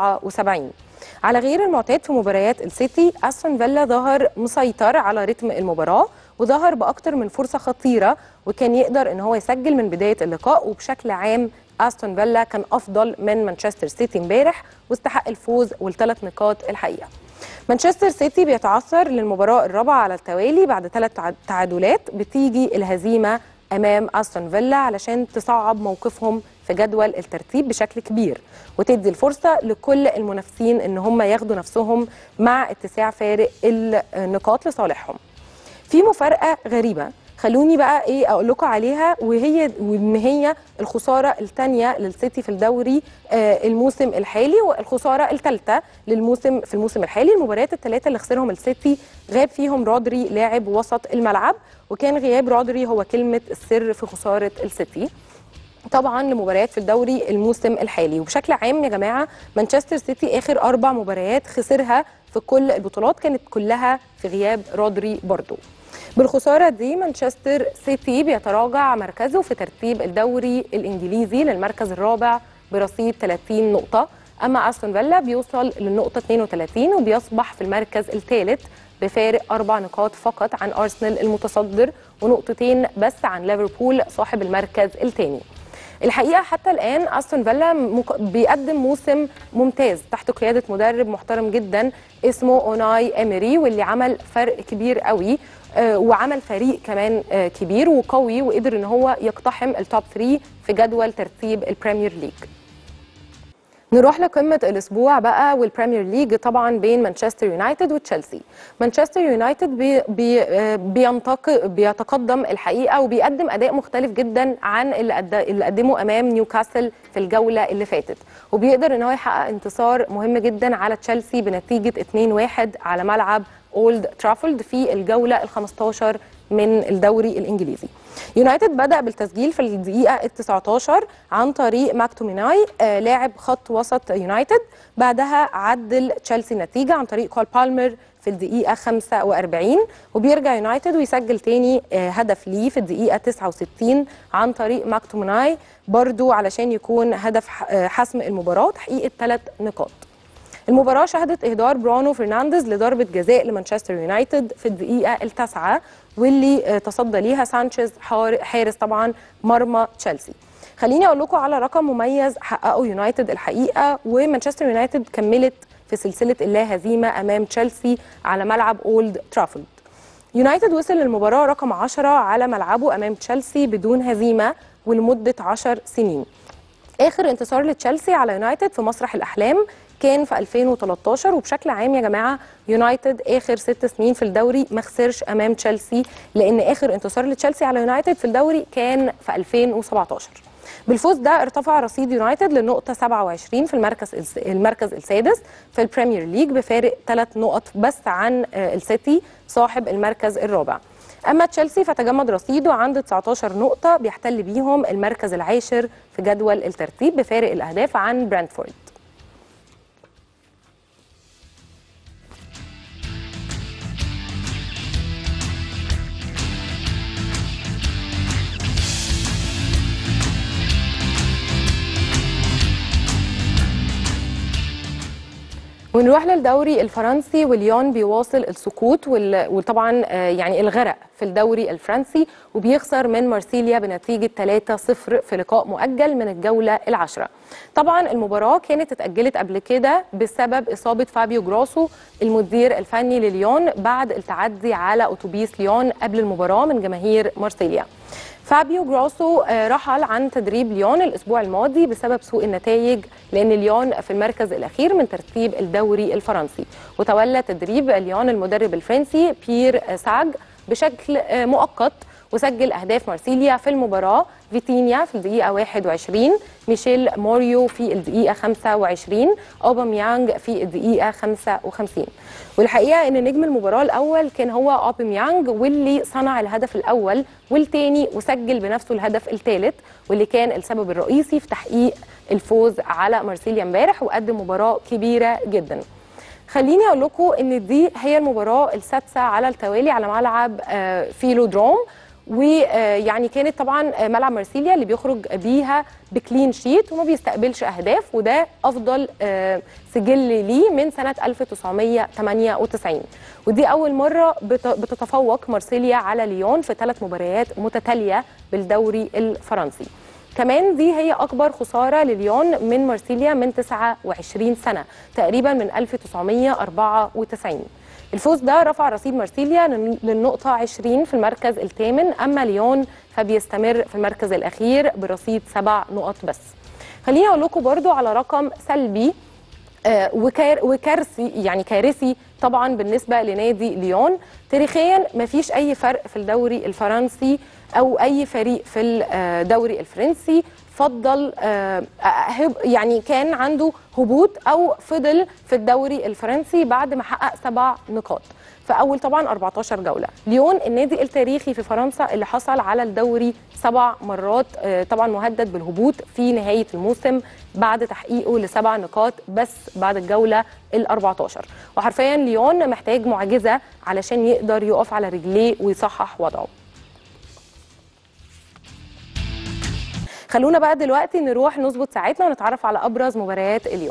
74 على غير المعتاد في مباريات السيتي أستون فيلا ظهر مسيطر على رتم المباراة وظهر بأكتر من فرصة خطيرة وكان يقدر ان هو يسجل من بداية اللقاء وبشكل عام استون فيلا كان افضل من مانشستر سيتي امبارح واستحق الفوز والثلاث نقاط الحقيقه. مانشستر سيتي بيتعثر للمباراه الرابعه على التوالي بعد ثلاث تعادلات بتيجي الهزيمه امام استون فيلا علشان تصعب موقفهم في جدول الترتيب بشكل كبير وتدي الفرصه لكل المنافسين ان هم ياخدوا نفسهم مع اتساع فارق النقاط لصالحهم. في مفارقه غريبه خلوني بقى ايه اقول لكم عليها وهي وان هي الخساره الثانيه للسيتي في الدوري آه الموسم الحالي والخساره الثالثه للموسم في الموسم الحالي المباريات الثلاثه اللي خسرهم السيتي غاب فيهم رودري لاعب وسط الملعب وكان غياب رودري هو كلمه السر في خساره السيتي طبعا لمباريات في الدوري الموسم الحالي وبشكل عام يا جماعه مانشستر سيتي اخر اربع مباريات خسرها في كل البطولات كانت كلها في غياب رودري برضو بالخسارة دي مانشستر سيتي بيتراجع مركزه في ترتيب الدوري الإنجليزي للمركز الرابع برصيد 30 نقطة أما أستون فيلا بيوصل للنقطة 32 وبيصبح في المركز الثالث بفارق أربع نقاط فقط عن أرسنال المتصدر ونقطتين بس عن ليفربول صاحب المركز الثاني الحقيقه حتى الان استون فيلا مك... بيقدم موسم ممتاز تحت قياده مدرب محترم جدا اسمه اوناي اميري واللي عمل فرق كبير قوي آه وعمل فريق كمان آه كبير وقوي وقدر ان هو يقتحم التوب 3 في جدول ترتيب البريمير ليج نروح لقمة الأسبوع بقى والبريمير ليج طبعا بين مانشستر يونايتد وتشيلسي مانشستر يونايتد بي بي بينتق بيتقدم الحقيقة وبيقدم أداء مختلف جدا عن اللي, قد اللي قدمه أمام نيوكاسل في الجولة اللي فاتت وبيقدر ان هو يحقق انتصار مهم جدا على تشيلسي بنتيجة 2-1 على ملعب اولد ترافولد في الجولة ال 15 من الدوري الانجليزي يونايتد بدا بالتسجيل في الدقيقه ال 19 عن طريق ماكتوميناي آه لاعب خط وسط يونايتد بعدها عدل تشيلسي النتيجه عن طريق كول بالمر في الدقيقه 45 وبيرجع يونايتد ويسجل تاني آه هدف ليه في الدقيقه 69 عن طريق ماكتوميناي برضو علشان يكون هدف حسم المباراه وتحقيق الثلاث نقاط المباراة شهدت إهدار برونو فرنانديز لضربة جزاء لمانشستر يونايتد في الدقيقة التاسعة واللي تصدى ليها سانشيز حارس طبعا مرمى تشيلسي خليني أقول لكم على رقم مميز حققه يونايتد الحقيقة ومانشستر يونايتد كملت في سلسلة اللا هزيمة أمام تشيلسي على ملعب أولد ترافولد يونايتد وصل للمباراة رقم 10 على ملعبه أمام تشيلسي بدون هزيمة ولمدة 10 سنين آخر انتصار لتشيلسي على يونايتد في مسرح الأحلام كان في 2013 وبشكل عام يا جماعة يونايتد آخر ست سنين في الدوري ما خسرش أمام تشيلسي لأن آخر انتصار لتشيلسي على يونايتد في الدوري كان في 2017 بالفوز ده ارتفع رصيد يونايتد للنقطة 27 في المركز المركز السادس في البريمير ليج بفارق ثلاث نقط بس عن آه، السيتي صاحب المركز الرابع. أما تشيلسي فتجمد رصيده عند 19 نقطة بيحتل بيهم المركز العاشر في جدول الترتيب بفارق الأهداف عن برنتفورد. ونروح للدوري الفرنسي وليون بيواصل السقوط وال- وطبعا آه، يعني الغرق في الدوري الفرنسي وبيخسر من مارسيليا بنتيجه 3-0 في لقاء مؤجل من الجوله العاشره. طبعا المباراه كانت اتاجلت قبل كده بسبب اصابه فابيو جراسو المدير الفني لليون بعد التعدي على اتوبيس ليون قبل المباراه من جماهير مارسيليا. فابيو جراسو آه، رحل عن تدريب ليون الاسبوع الماضي بسبب سوء النتائج لان ليون في المركز الاخير من ترتيب الدوري الفرنسي وتولى تدريب ليون المدرب الفرنسي بير آه، ساج بشكل آه، مؤقت وسجل اهداف مارسيليا في المباراه فيتينيا في الدقيقه 21 ميشيل موريو في الدقيقه 25 اوباميانج في الدقيقه 55 والحقيقه ان نجم المباراه الاول كان هو اوباميانج واللي صنع الهدف الاول والتاني وسجل بنفسه الهدف الثالث واللي كان السبب الرئيسي في تحقيق الفوز على مارسيليا امبارح وقدم مباراه كبيره جدا خليني اقول لكم ان دي هي المباراه السادسه على التوالي على ملعب آه، فيلودروم ويعني كانت طبعا آه، ملعب مارسيليا اللي بيخرج بيها بكلين شيت وما بيستقبلش اهداف وده افضل آه، سجل ليه من سنه 1998 ودي اول مره بت- بتتفوق مارسيليا على ليون في ثلاث مباريات متتاليه بالدوري الفرنسي كمان دي هي اكبر خساره لليون من مارسيليا من 29 سنه تقريبا من 1994 الفوز ده رفع رصيد مارسيليا لل- للنقطه 20 في المركز الثامن اما ليون فبيستمر في المركز الاخير برصيد سبع نقط بس خليني اقول لكم برضو على رقم سلبي آه، وكار وكارثي يعني كارثي طبعا بالنسبه لنادي ليون تاريخيا ما فيش اي فرق في الدوري الفرنسي او اي فريق في الدوري الفرنسي فضل آه، هب- يعني كان عنده هبوط او فضل في الدوري الفرنسي بعد ما حقق سبع نقاط في اول طبعا 14 جوله ليون النادي التاريخي في فرنسا اللي حصل على الدوري سبع مرات آه، طبعا مهدد بالهبوط في نهايه الموسم بعد تحقيقه لسبع نقاط بس بعد الجوله ال 14 وحرفيا ليون محتاج معجزه علشان يقدر يقف على رجليه ويصحح وضعه خلونا بقى دلوقتي نروح نظبط ساعتنا ونتعرف على ابرز مباريات اليوم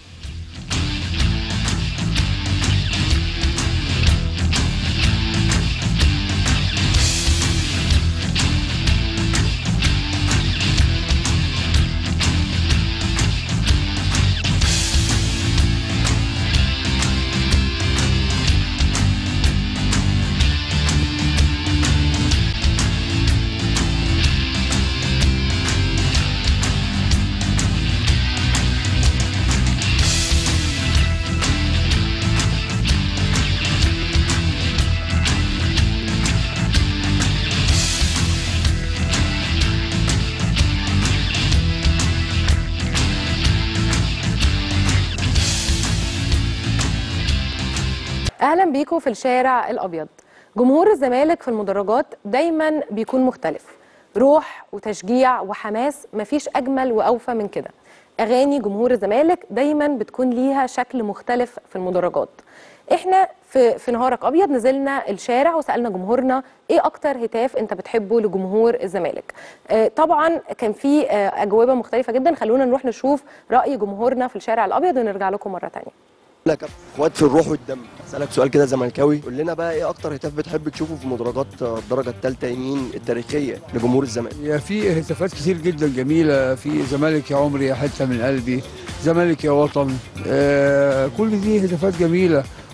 اهلا بيكم في الشارع الابيض جمهور الزمالك في المدرجات دايما بيكون مختلف روح وتشجيع وحماس مفيش اجمل واوفى من كده اغاني جمهور الزمالك دايما بتكون ليها شكل مختلف في المدرجات احنا في في نهارك ابيض نزلنا الشارع وسالنا جمهورنا ايه اكتر هتاف انت بتحبه لجمهور الزمالك آه، طبعا كان في آه، اجوبه مختلفه جدا خلونا نروح نشوف راي جمهورنا في الشارع الابيض ونرجع لكم مره تانية لك اخوات في الروح والدم اسالك سؤال كده زملكاوي قول لنا بقى ايه اكتر هتاف بتحب تشوفه في مدرجات الدرجه الثالثه يمين التاريخيه لجمهور الزمالك هي في هتافات كتير جدا جميلة في زمالك يا عمري يا حتة من قلبي زمالك يا وطن آه كل دي هتافات جميلة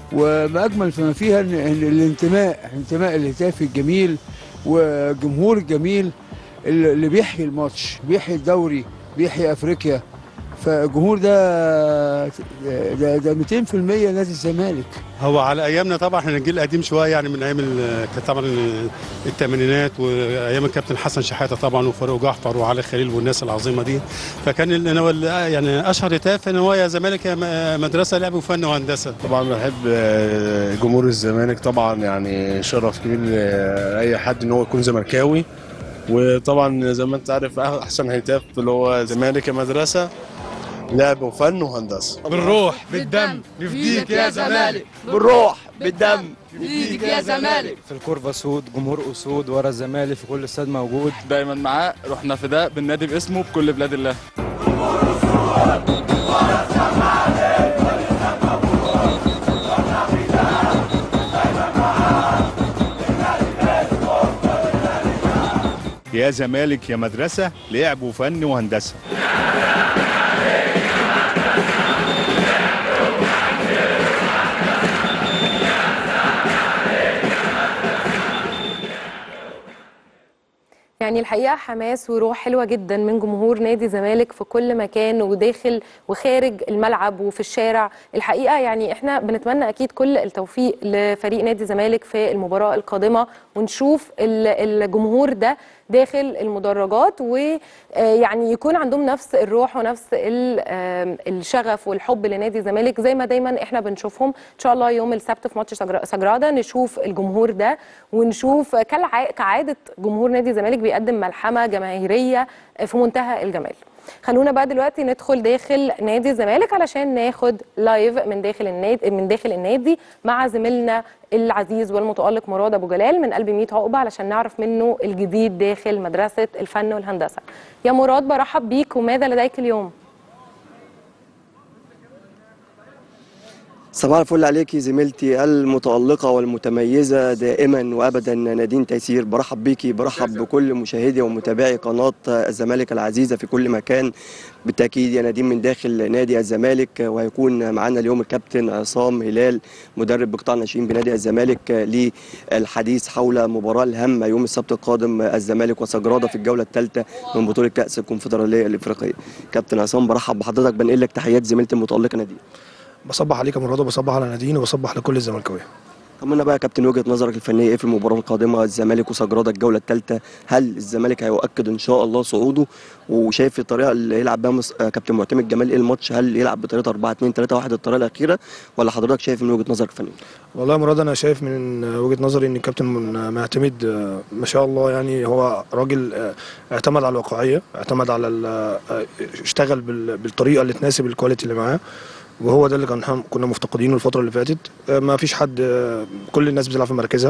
وما اجمل فيما فيها ان إن الانتماء انتماء الهتاف الجميل والجمهور الجميل اللي اللي بيحيي الماتش بيحيي الدوري بيحيي افريقيا فالجمهور ده ده ده 200% نادي الزمالك هو على ايامنا طبعا احنا الجيل القديم شويه يعني من ايام ال- كانت طبعا الثمانينات وايام الكابتن حسن شحاته طبعا وفاروق جعفر وعلي خليل والناس العظيمه دي فكان ال- أنا وال- يعني اشهر هتاف ان هو يا زمالك يا م- مدرسه لعب وفن وهندسه طبعا بحب آه، جمهور الزمالك طبعا يعني شرف كبير لاي حد ان هو يكون زملكاوي وطبعا زي ما انت عارف احسن هتاف اللي هو زمالك يا مدرسه لعب وفن وهندسه بالروح بالدم نفديك يا زمالك بالروح بالدم نفديك يا زمالك في الكوربة سود جمهور أسود ورا الزمالك في كل استاد موجود دايما معاه رحنا فداء بالنادي باسمه بكل بلاد الله يا زمالك يا مدرسة لعب وفن وهندسة يعني الحقيقه حماس وروح حلوه جدا من جمهور نادي الزمالك في كل مكان وداخل وخارج الملعب وفي الشارع الحقيقه يعني احنا بنتمنى اكيد كل التوفيق لفريق نادي الزمالك في المباراه القادمه ونشوف ال- الجمهور ده داخل المدرجات ويعني يكون عندهم نفس الروح ونفس ال- آم، الشغف والحب لنادي الزمالك زي ما دايما احنا بنشوفهم ان شاء الله يوم السبت في ماتش سجرا- سجراده نشوف الجمهور ده ونشوف كالع- كعاده جمهور نادي الزمالك بيقدم ملحمه جماهيريه في منتهى الجمال خلونا بقى دلوقتي ندخل داخل نادي الزمالك علشان ناخد لايف من داخل النادي من داخل النادي مع زميلنا العزيز والمتألق مراد ابو جلال من قلب 100 عقبه علشان نعرف منه الجديد داخل مدرسه الفن والهندسه يا مراد برحب بيك وماذا لديك اليوم صباح الفل عليكي زميلتي المتألقة والمتميزة دائما وأبدا نادين تيسير برحب بيكي برحب بكل مشاهدي ومتابعي قناة الزمالك العزيزة في كل مكان بالتأكيد يا نادين من داخل نادي الزمالك وهيكون معنا اليوم الكابتن عصام هلال مدرب بقطاع الناشئين بنادي الزمالك للحديث حول مباراة الهامة يوم السبت القادم الزمالك وسجرادة في الجولة الثالثة من بطولة كأس الكونفدرالية الإفريقية كابتن عصام برحب بحضرتك بنقل لك تحيات زميلتي المتألقة نادين بصبح عليك يا مراد وبصبح على نادين وبصبح على كل الزملكاويه طمنا بقى يا كابتن وجهه نظرك الفنيه ايه في المباراه القادمه الزمالك وسجراده الجوله الثالثه هل الزمالك هيؤكد ان شاء الله صعوده وشايف الطريقه اللي يلعب بها مس... آه، كابتن معتمد جمال ايه الماتش هل يلعب بطريقه 4 2 3 1 الطريقه الاخيره ولا حضرتك شايف من وجهه نظرك الفنيه والله يا مراد انا شايف من وجهه نظري ان الكابتن من- معتمد آه، ما شاء الله يعني هو راجل آه، اعتمد على الواقعيه اعتمد على ال- آه، اشتغل بال- بالطريقه اللي تناسب الكواليتي اللي معاه وهو ده اللي كان هم- كنا مفتقدينه الفتره اللي فاتت آه، ما فيش حد آه، كل الناس بتلعب في مركزها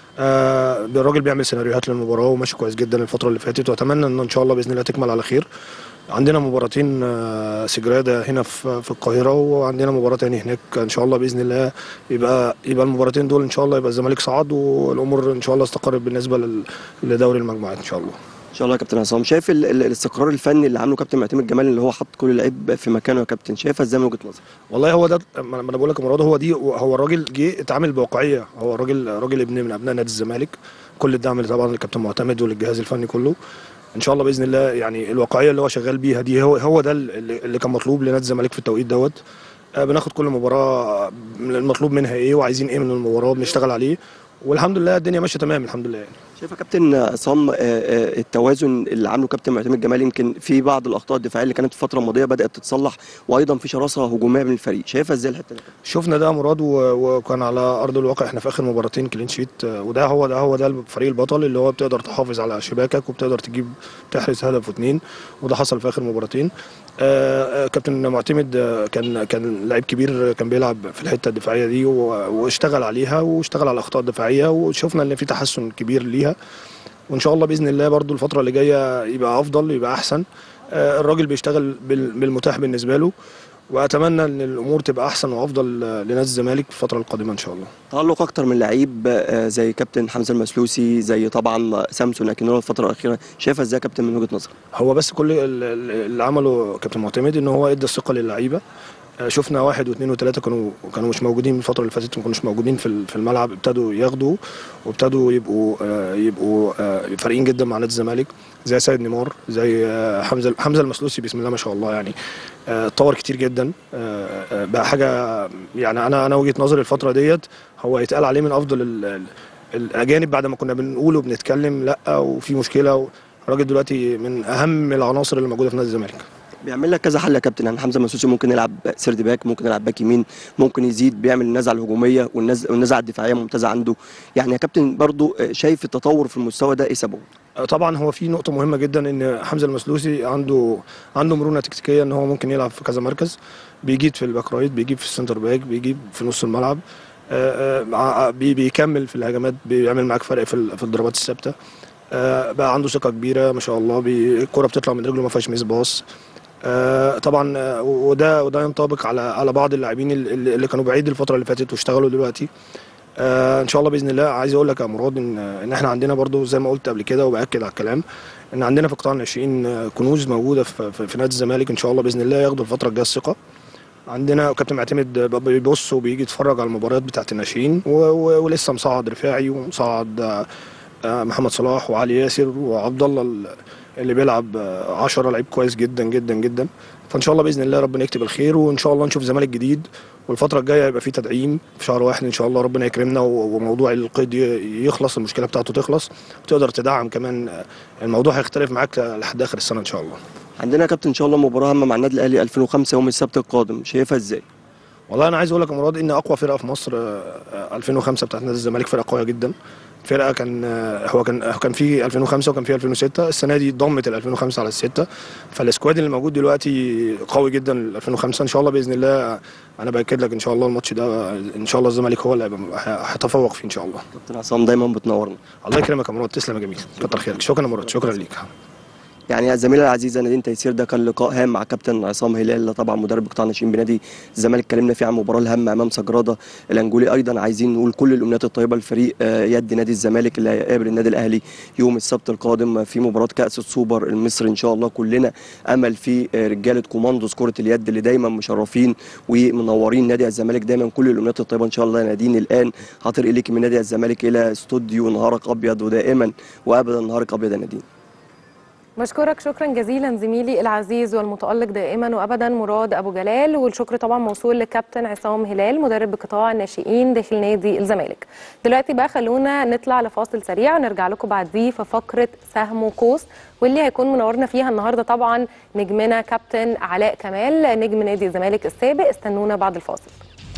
آه، الراجل بيعمل سيناريوهات للمباراه وماشي كويس جدا الفتره اللي فاتت واتمنى ان ان شاء الله باذن الله تكمل على خير عندنا مباراتين آه، سجراده هنا في في القاهره وعندنا مباراه تاني هناك ان شاء الله باذن الله يبقى يبقى المباراتين دول ان شاء الله يبقى الزمالك صعد والامور ان شاء الله استقرت بالنسبه لل- لدوري المجموعات ان شاء الله ان شاء الله يا كابتن عصام شايف ال... ال... الاستقرار الفني اللي عامله كابتن معتمد جمال اللي هو حط كل لعيب في مكانه يا كابتن شايفها ازاي من وجهه نظرك والله هو ده ما انا بقول لك يا مراد هو دي هو الراجل جه اتعامل بواقعيه هو الراجل راجل ابن من ابناء نادي الزمالك كل الدعم اللي طبعا للكابتن معتمد وللجهاز الفني كله ان شاء الله باذن الله يعني الواقعيه اللي هو شغال بيها دي هو هو ده اللي, اللي كان مطلوب لنادي الزمالك في التوقيت دوت آه، بناخد كل مباراه المطلوب منها ايه وعايزين ايه من المباراه بنشتغل عليه والحمد لله الدنيا ماشيه تمام الحمد لله يعني شايف يا كابتن عصام آه، آه، التوازن اللي عامله كابتن معتمد جمال يمكن في بعض الاخطاء الدفاعيه اللي كانت في الفتره الماضيه بدات تتصلح وايضا في شراسه هجوميه من الفريق شايفها ازاي الحته دي شفنا ده يا مراد و- وكان على ارض الواقع احنا في اخر مباراتين كلين شيت آه، وده هو ده هو ده الفريق البطل اللي هو بتقدر تحافظ على شباكك وبتقدر تجيب تحرز هدف واثنين وده حصل في اخر مباراتين آه، آه، كابتن معتمد آه، كان كان لعيب كبير كان بيلعب في الحته الدفاعيه دي و- واشتغل عليها واشتغل على الاخطاء الدفاعيه وشفنا ان في تحسن كبير ليها وان شاء الله باذن الله برضو الفتره اللي جايه يبقى افضل يبقى احسن آه، الراجل بيشتغل بال- بالمتاح بالنسبه له واتمنى ان الامور تبقى احسن وافضل آه، لنادي الزمالك في الفتره القادمه ان شاء الله تألق اكتر من لعيب آه، زي كابتن حمزه المسلوسي زي طبعا سامسون اكينولا الفتره الاخيره شايفها ازاي يا كابتن من وجهه نظرك هو بس كل ال- ال- اللي عمله كابتن معتمد ان هو ادى الثقه للعيبه آه، شفنا واحد واثنين وثلاثه كانوا كانوا مش موجودين من الفتره اللي فاتت ما كانوش موجودين في ال- في الملعب ابتدوا ياخدوا وابتدوا يبقوا آه، يبقوا آه، فارقين جدا مع نادي الزمالك زي سيد نيمار زي آه، حمزه حمزه المسلوسي بسم الله ما شاء الله يعني آه، اتطور كتير جدا آه، آه، بقى حاجه يعني انا انا وجهه نظري الفتره ديت هو يتقال عليه من افضل ال- ال- الاجانب بعد ما كنا بنقول وبنتكلم لا وفي مشكله الراجل دلوقتي من اهم العناصر اللي موجوده في نادي الزمالك بيعمل لك كذا حل يا كابتن يعني حمزه مسوسي ممكن يلعب سيرد باك ممكن يلعب باك يمين ممكن يزيد بيعمل النزعه الهجوميه والنز- والنزعه الدفاعيه ممتازه عنده يعني يا كابتن برضو آه، شايف التطور في المستوى ده ايه سببه؟ طبعا هو في نقطه مهمه جدا ان حمزه المسلوسي عنده عنده مرونه تكتيكيه ان هو ممكن يلعب في كذا مركز بيجيد في الباك رايت بيجيب في السنتر باك بيجيب في نص الملعب آه، آه، ع- بي- بيكمل في الهجمات بيعمل معاك فرق في ال- في الضربات الثابته آه، بقى عنده ثقه كبيره ما شاء الله بي- الكره بتطلع من رجله ما فيهاش ميس باص آه، طبعا آه، وده وده ينطبق على على بعض اللاعبين اللي اللي كانوا بعيد الفتره اللي فاتت واشتغلوا دلوقتي آه ان شاء الله باذن الله عايز اقول لك يا مراد ان ان احنا عندنا برضو زي ما قلت قبل كده وباكد على الكلام ان عندنا في قطاع الناشئين آه، كنوز موجوده في, في, في نادي الزمالك ان شاء الله باذن الله ياخدوا الفتره الجايه الثقه عندنا كابتن معتمد ب- بيبص وبيجي يتفرج على المباريات بتاعت الناشئين و- و- ولسه مصعد رفاعي ومصعد آه، آه، محمد صلاح وعلي ياسر وعبد الله ال- اللي بيلعب 10 لعيب كويس جدا جدا جدا فان شاء الله باذن الله ربنا يكتب الخير وان شاء الله نشوف زمالك جديد والفتره الجايه يبقى في تدعيم في شهر واحد ان شاء الله ربنا يكرمنا و- وموضوع القيد ي- يخلص المشكله بتاعته تخلص وتقدر تدعم كمان آه، الموضوع هيختلف معاك لحد اخر السنه ان شاء الله عندنا يا كابتن ان شاء الله مباراه هامه مع النادي الاهلي 2005 يوم السبت القادم شايفها ازاي؟ والله انا عايز اقول لك يا مراد ان اقوى فرقه في مصر آه، آه، 2005 بتاعت نادي الزمالك فرقه قويه جدا فرقه كان آه، هو كان هو كان في 2005 وكان في 2006 السنه دي ضمت ال 2005 على السته فالسكواد اللي موجود دلوقتي قوي جدا ال 2005 ان شاء الله باذن الله انا باكد لك ان شاء الله الماتش ده آه، ان شاء الله الزمالك هو اللي هيبقى- هيتفوق فيه ان شاء الله كابتن عصام دايما بتنورنا الله يكرمك يا مراد تسلم يا جميل كتر خيرك شكرا يا مراد شكرا ليك يعني الزميله العزيزه نادين تيسير ده كان لقاء هام مع كابتن عصام هلال طبعا مدرب قطاع الناشئين بنادي الزمالك اتكلمنا فيه عن المباراه الهامه امام سجراده الانجولي ايضا عايزين نقول كل الامنيات الطيبه لفريق آه، يد نادي الزمالك اللي هيقابل النادي الاهلي يوم السبت القادم في مباراه كاس السوبر المصري ان شاء الله كلنا امل في آه، رجاله كوماندوز كره اليد اللي دايما مشرفين ومنورين نادي الزمالك دايما كل الامنيات الطيبه ان شاء الله يا نادين الان هطير اليك من نادي الزمالك الى استوديو نهارك ابيض ودائما وابدا نهارك ابيض يا نادين بشكرك شكرا جزيلا زميلي العزيز والمتألق دائما وابدا مراد ابو جلال والشكر طبعا موصول للكابتن عصام هلال مدرب قطاع الناشئين داخل نادي الزمالك. دلوقتي بقى خلونا نطلع لفاصل سريع ونرجع لكم بعديه في فقره سهم وقوس واللي هيكون منورنا فيها النهارده طبعا نجمنا كابتن علاء كمال نجم نادي الزمالك السابق استنونا بعد الفاصل.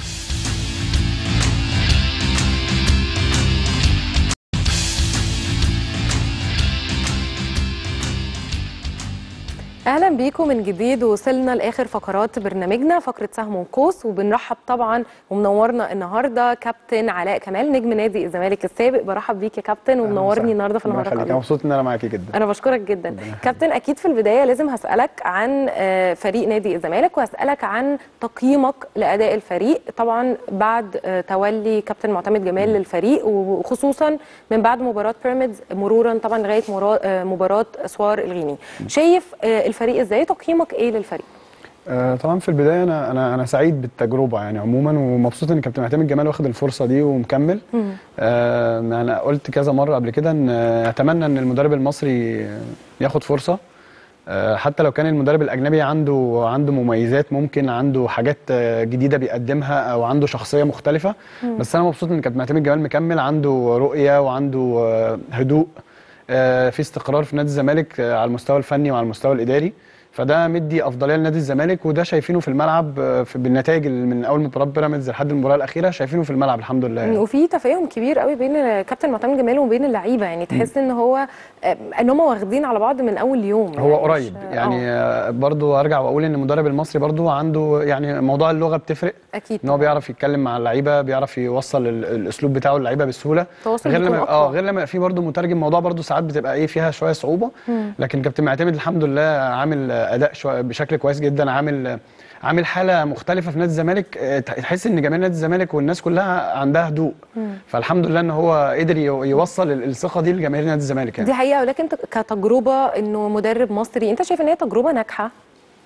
اهلا بيكم من جديد وصلنا لاخر فقرات برنامجنا فقره سهم وقوس وبنرحب طبعا ومنورنا النهارده كابتن علاء كمال نجم نادي الزمالك السابق برحب بيك يا كابتن ومنورني النهارده في الله نهارك يخليك انا أبيض. مبسوط ان انا معاكي جدا انا بشكرك جدا كابتن اكيد في البدايه لازم هسالك عن آه، فريق نادي الزمالك وهسالك عن تقييمك لاداء الفريق طبعا بعد آه، تولي كابتن معتمد جمال للفريق وخصوصا من بعد مباراه بيراميدز مرورا طبعا لغايه مرا- آه، مباراه اسوار الغيني شايف آه، الفريق ازاي تقييمك ايه للفريق آه، طبعا في البدايه انا انا انا سعيد بالتجربه يعني عموما ومبسوط ان كابتن معتمد جمال واخد الفرصه دي ومكمل آه، انا قلت كذا مره قبل كده ان آه، اتمنى ان المدرب المصري ياخد فرصه آه، حتى لو كان المدرب الاجنبي عنده عنده مميزات ممكن عنده حاجات آه، جديده بيقدمها او عنده شخصيه مختلفه مم. بس انا مبسوط ان كابتن معتمد جمال مكمل عنده رؤيه وعنده آه، هدوء آه، في استقرار في نادي الزمالك آه، على المستوى الفني وعلى المستوى الاداري فده مدي افضليه لنادي الزمالك وده شايفينه في الملعب آه، في بالنتائج اللي من اول مباراه بيراميدز لحد المباراه الاخيره شايفينه في الملعب الحمد لله يعني. وفي تفاهم كبير قوي بين كابتن معتمد جمال وبين اللعيبه يعني تحس ان هو آه، ان هم واخدين على بعض من اول يوم هو يعني مش- قريب يعني آه، برضو ارجع واقول ان المدرب المصري برضو عنده يعني موضوع اللغه بتفرق اكيد ان هو بيعرف يتكلم مع اللعيبه بيعرف يوصل ال- الاسلوب بتاعه للعيبه بسهوله التواصل غير بيكون لما أقوى. اه غير لما في برضو مترجم موضوع برضو ساعات بتبقى ايه فيها شويه صعوبه مم. لكن كابتن معتمد الحمد لله عامل اداء شويه بشكل كويس جدا عامل عامل حاله مختلفه في نادي الزمالك آه، تحس ان جماهير نادي الزمالك والناس كلها عندها هدوء مم. فالحمد لله ان هو قدر يو- يوصل ال- الثقه دي لجماهير نادي الزمالك يعني دي حقيقه ولكن انت كتجربه انه مدرب مصري انت شايف ان هي تجربه ناجحه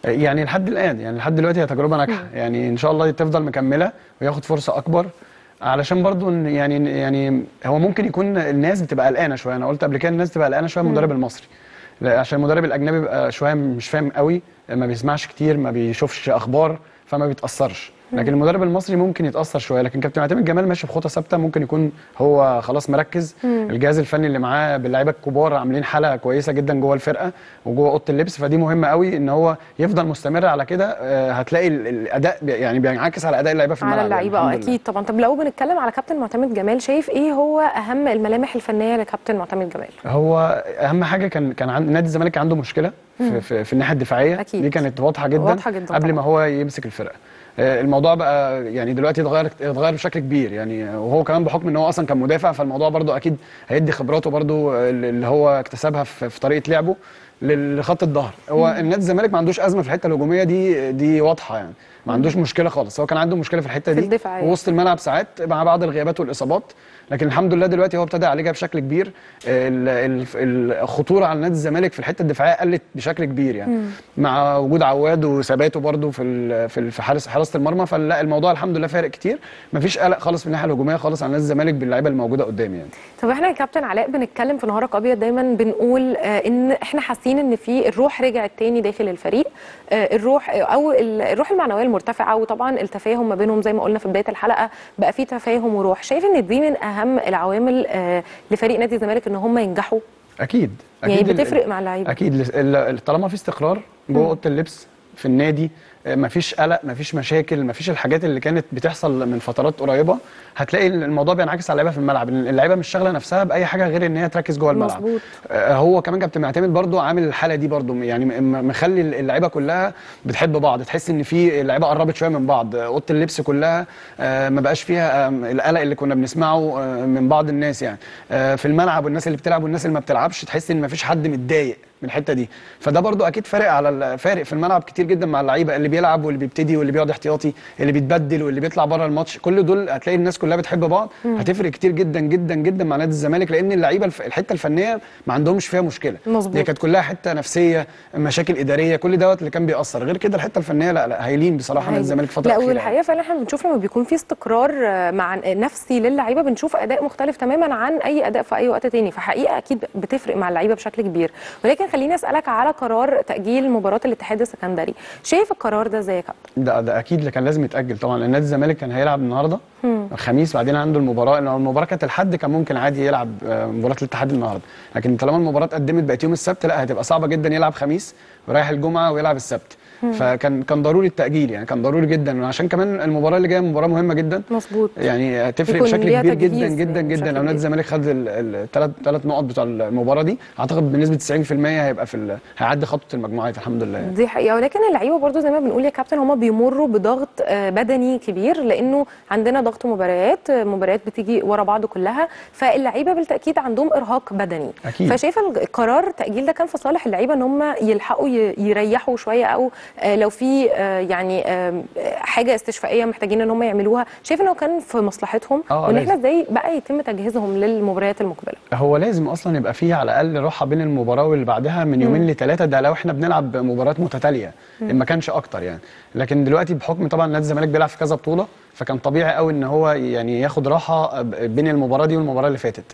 يعني لحد الان يعني لحد دلوقتي هي تجربه ناجحه يعني ان شاء الله تفضل مكمله وياخد فرصه اكبر علشان برضو إن يعني يعني هو ممكن يكون الناس بتبقى قلقانه شويه انا قلت قبل كده الناس بتبقى قلقانه شويه من المدرب المصري لا، عشان المدرب الاجنبي بيبقى شويه مش فاهم قوي ما بيسمعش كتير ما بيشوفش اخبار فما بيتاثرش لكن المدرب المصري ممكن يتاثر شويه لكن كابتن معتمد جمال ماشي بخطه ثابته ممكن يكون هو خلاص مركز الجهاز الفني اللي معاه باللعيبه الكبار عاملين حلقه كويسه جدا جوه الفرقه وجوه اوضه اللبس فدي مهمه قوي ان هو يفضل مستمر على كده آه، هتلاقي ال- الاداء بي- يعني بينعكس على اداء اللعيبه في الملعب على يعني اللعيبه اه الحمد لله. اكيد طبعا طب لو بنتكلم على كابتن معتمد جمال شايف ايه هو اهم الملامح الفنيه لكابتن معتمد جمال هو اهم حاجه كان كان عند نادي الزمالك كان عنده مشكله في, في, في الناحيه الدفاعيه أكيد. دي كانت واضحه جدا واضحة جداً قبل طبعاً. ما هو يمسك الفرقه آه، الموضوع بقى يعني دلوقتي اتغير اتغير بشكل كبير يعني وهو كمان بحكم ان هو اصلا كان مدافع فالموضوع برضو اكيد هيدي خبراته برضو آه، اللي هو اكتسبها في, في طريقه لعبه لل- لخط الظهر هو النادي الزمالك ما عندوش ازمه في الحته الهجوميه دي دي واضحه يعني ما عندوش مشكله خالص هو كان عنده مشكله في الحته في دي الدفاعية. وسط الملعب ساعات مع بعض الغيابات والاصابات لكن الحمد لله دلوقتي هو ابتدى يعالجها بشكل كبير ال- ال- الخطوره على نادي الزمالك في الحته الدفاعيه قلت بشكل كبير يعني مع وجود عواد وثباته برده في ال- في ال- في حارس حراسه المرمى فلا الموضوع الحمد لله فارق كتير مفيش قلق خالص في الناحيه الهجوميه خالص على نادي الزمالك باللعيبه الموجوده قدام يعني طب احنا يا كابتن علاء بنتكلم في نهارك ابيض دايما بنقول آه، ان احنا حاسين ان في الروح رجعت تاني داخل الفريق آه، الروح او ال- الروح المعنويه المرتفعه وطبعا التفاهم ما بينهم زي ما قلنا في بدايه الحلقه بقى في تفاهم وروح شايف ان دي من اهم العوامل آه، لفريق نادي الزمالك ان هم ينجحوا اكيد يعني اكيد ال- بتفرق مع اللعيبه اكيد ال- ال- طالما في استقرار جوه اوضه اللبس في النادي آه، مفيش قلق مفيش مشاكل مفيش الحاجات اللي كانت بتحصل من فترات قريبه هتلاقي الموضوع بينعكس على اللعيبه في الملعب اللعيبه مش شاغله نفسها باي حاجه غير ان هي تركز جوه الملعب مظبوط. آه، هو كمان كابتن معتمد برضو عامل الحاله دي برضو يعني م- م- مخلي اللعيبه كلها بتحب بعض تحس ان في اللعيبه قربت شويه من بعض آه، اوضه اللبس كلها آه، ما بقاش فيها آم، القلق اللي كنا بنسمعه آه، من بعض الناس يعني آه، في الملعب والناس اللي بتلعب والناس اللي ما بتلعبش تحس ان ما فيش حد متضايق من الحته دي فده برضو اكيد فارق على ال- فارق في الملعب كتير جدا مع اللعيبه اللي بيلعب واللي بيبتدي واللي بيقعد احتياطي اللي بيتبدل واللي بيطلع بره الماتش كل دول هتلاقي الناس كلها بتحب بعض هتفرق كتير جدا جدا جدا مع نادي الزمالك لان اللعيبه الف- الحته الفنيه ما عندهمش فيها مشكله مظبوط. هي كانت كلها حته نفسيه مشاكل اداريه كل دوت اللي كان بيأثر غير كده الحته الفنيه لا لا هايلين بصراحه نادي الزمالك الفتره لا الاخيره يعني. والحقيقه فعلا احنا بنشوف لما بيكون في استقرار آه، مع نفسي للعيبه بنشوف اداء مختلف تماما عن اي اداء في اي وقت تاني فحقيقه اكيد بتفرق مع اللعيبه بشكل كبير ولكن خليني اسالك على قرار تاجيل مباراه الاتحاد السكندري شايف القرار ده ازاي يا كابتن ده ده اكيد اللي كان لازم يتاجل طبعا لان نادي الزمالك كان هيلعب النهارده الخميس بعدين عنده المباراه لو المباراه كانت الحد كان ممكن عادي يلعب آه، مباراه الاتحاد النهارده لكن طالما المباراه اتقدمت بقت يوم السبت لا هتبقى صعبه جدا يلعب خميس ورايح الجمعه ويلعب السبت فكان كان ضروري التاجيل يعني كان ضروري جدا وعشان كمان المباراه اللي جايه مباراه مهمه جدا مظبوط يعني هتفرق يكون بشكل ليها كبير جدا تجهيز جدا يعني جدا بشكل لو نادي كبير. الزمالك خد الثلاث ثلاث نقط بتوع المباراه دي اعتقد بنسبه 90% هيبقى في ال- هيعدي خطوه المجموعات الحمد لله يعني. دي حقيقه ولكن اللعيبه برضو زي ما بنقول يا كابتن هم بيمروا بضغط آه، بدني كبير لانه عندنا ضغط مباريات آه، مباريات بتيجي ورا بعض كلها فاللعيبه بالتاكيد عندهم ارهاق بدني أكيد. فشايفه الج- قرار التاجيل ده كان في صالح اللعيبه ان هم يلحقوا ي- يريحوا شويه او آه، لو في آه، يعني آه، حاجه استشفائيه محتاجين ان هم يعملوها شايف انه كان في مصلحتهم آه، وان احنا لازم. ازاي بقى يتم تجهيزهم للمباريات المقبله هو لازم اصلا يبقى فيه على الاقل راحه بين المباراه واللي بعدها من يومين لثلاثه ده لو احنا بنلعب مباريات متتاليه ان ما كانش اكتر يعني لكن دلوقتي بحكم طبعا نادي الزمالك بيلعب في كذا بطوله فكان طبيعي قوي ان هو يعني ياخد راحه ب- بين المباراه دي والمباراه اللي فاتت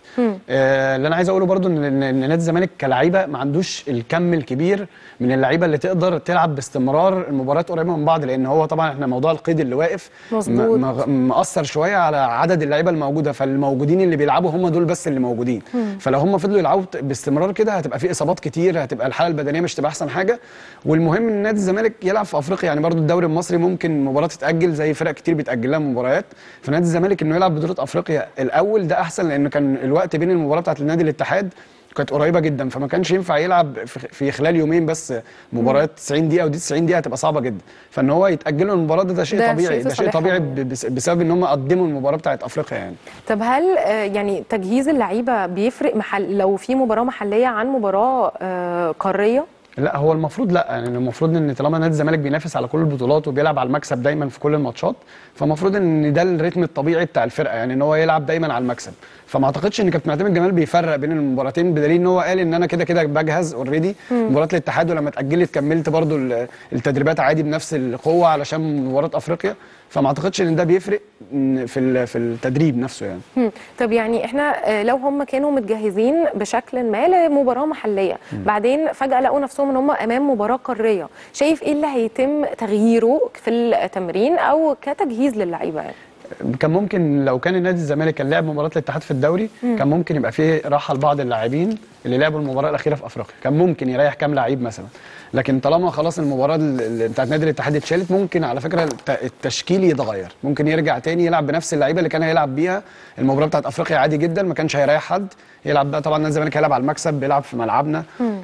آه اللي انا عايز اقوله برضو ان إن- إن نادي الزمالك كلعيبه ما عندوش الكم الكبير من اللعيبه اللي تقدر تلعب باستمرار المباريات قريبه من بعض لان هو طبعا احنا موضوع القيد اللي واقف مظبوط. م- مغ- مأثر شويه على عدد اللعيبه الموجوده فالموجودين اللي بيلعبوا هم دول بس اللي موجودين فلو هم فضلوا يلعبوا بت- باستمرار كده هتبقى في اصابات كتير هتبقى الحاله البدنيه مش تبقى احسن حاجه والمهم ان نادي الزمالك يلعب في افريقيا يعني برضو الدوري المصري ممكن مباراه تتاجل زي فرق كتير بتاجل لها مباريات فنادي الزمالك انه يلعب بطوله افريقيا الاول ده احسن لان كان الوقت بين المباراه بتاعت النادي الاتحاد كانت قريبه جدا فما كانش ينفع يلعب في في خلال يومين بس مباريات 90 دقيقه ودي 90 دقيقه هتبقى صعبه جدا فان هو يتاجل له المباراه ده, ده شيء ده طبيعي شيء في ده شيء صالحهم طبيعي يعني. ب- بس- بسبب ان هم قدموا المباراه بتاعت افريقيا يعني طب هل آه، يعني تجهيز اللعيبه بيفرق محل لو في مباراه محليه عن مباراه آه، قاريه لا هو المفروض لا يعني المفروض ان طالما نادي الزمالك بينافس على كل البطولات وبيلعب على المكسب دايما في كل الماتشات فالمفروض ان ده الريتم الطبيعي بتاع الفرقه يعني ان هو يلعب دايما على المكسب فما اعتقدش ان كابتن معتمد جمال بيفرق بين المباراتين بدليل ان هو قال ان انا كده كده بجهز اوريدي مباراه الاتحاد ولما اتاجلت كملت برضو ال- التدريبات عادي بنفس القوه علشان مباراه افريقيا فما اعتقدش ان ده بيفرق إن في ال- في التدريب نفسه يعني مم. طب يعني احنا آه، لو هم كانوا متجهزين بشكل ما لمباراه محليه بعدين فجاه لقوا نفسهم ان هم امام مباراه قاريه شايف ايه اللي هيتم تغييره في التمرين او كتجهيز للعيبه يعني كان ممكن لو كان النادي الزمالك كان لعب مباراه الاتحاد في الدوري كان ممكن يبقى فيه راحه لبعض اللاعبين اللي لعبوا المباراه الاخيره في افريقيا كان ممكن يريح كام لعيب مثلا لكن طالما خلاص المباراه ال- ال- بتاعت نادي الاتحاد اتشالت ممكن على فكره الت- التشكيل يتغير ممكن يرجع تاني يلعب بنفس اللعيبه اللي كان هيلعب بيها المباراه بتاعت افريقيا عادي جدا ما كانش هيريح حد يلعب بقى طبعا نادي الزمالك هيلعب على المكسب بيلعب في ملعبنا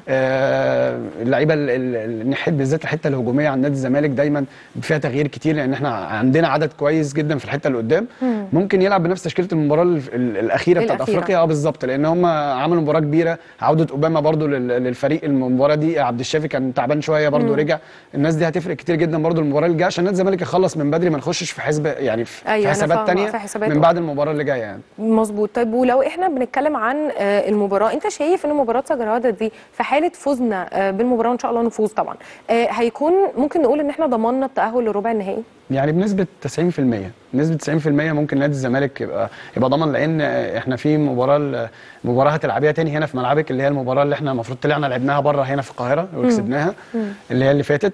آه اللعيبه ال- ال- ال- الناحيه بالذات الحته الهجوميه عند نادي الزمالك دايما فيها تغيير كتير لان احنا عندنا عدد كويس جدا في الحته اللي قدام ممكن يلعب بنفس تشكيله المباراه ال- ال- الاخيره بتاعت الأخيرة. افريقيا اه بالظبط لان هم عملوا مباراه كبيره عوده اوباما برضو لل- للفريق المباراه دي عبد الشافي كان تعبان شويه برضو رجع الناس دي هتفرق كتير جدا برضو المباراه اللي جايه عشان نادي الزمالك يخلص من بدري ما نخشش في حسبه يعني في, أيوة، في أنا حسابات فاهمة، تانية في حسابات من بعد المباراه اللي جايه يعني مظبوط طيب ولو احنا بنتكلم عن آه، المباراه انت شايف ان مباراه سجراده دي في حاله فوزنا آه، بالمباراه وان شاء الله نفوز طبعا آه، هيكون ممكن نقول ان احنا ضمننا التاهل لربع النهائي يعني بنسبة 90% بنسبة 90% ممكن نادي الزمالك يبقى يبقى ضمن لأن احنا في مباراة مباراة هتلعبيها تاني هنا في ملعبك اللي هي المباراة اللي احنا المفروض طلعنا لعبناها بره هنا في القاهرة وكسبناها اللي هي اللي فاتت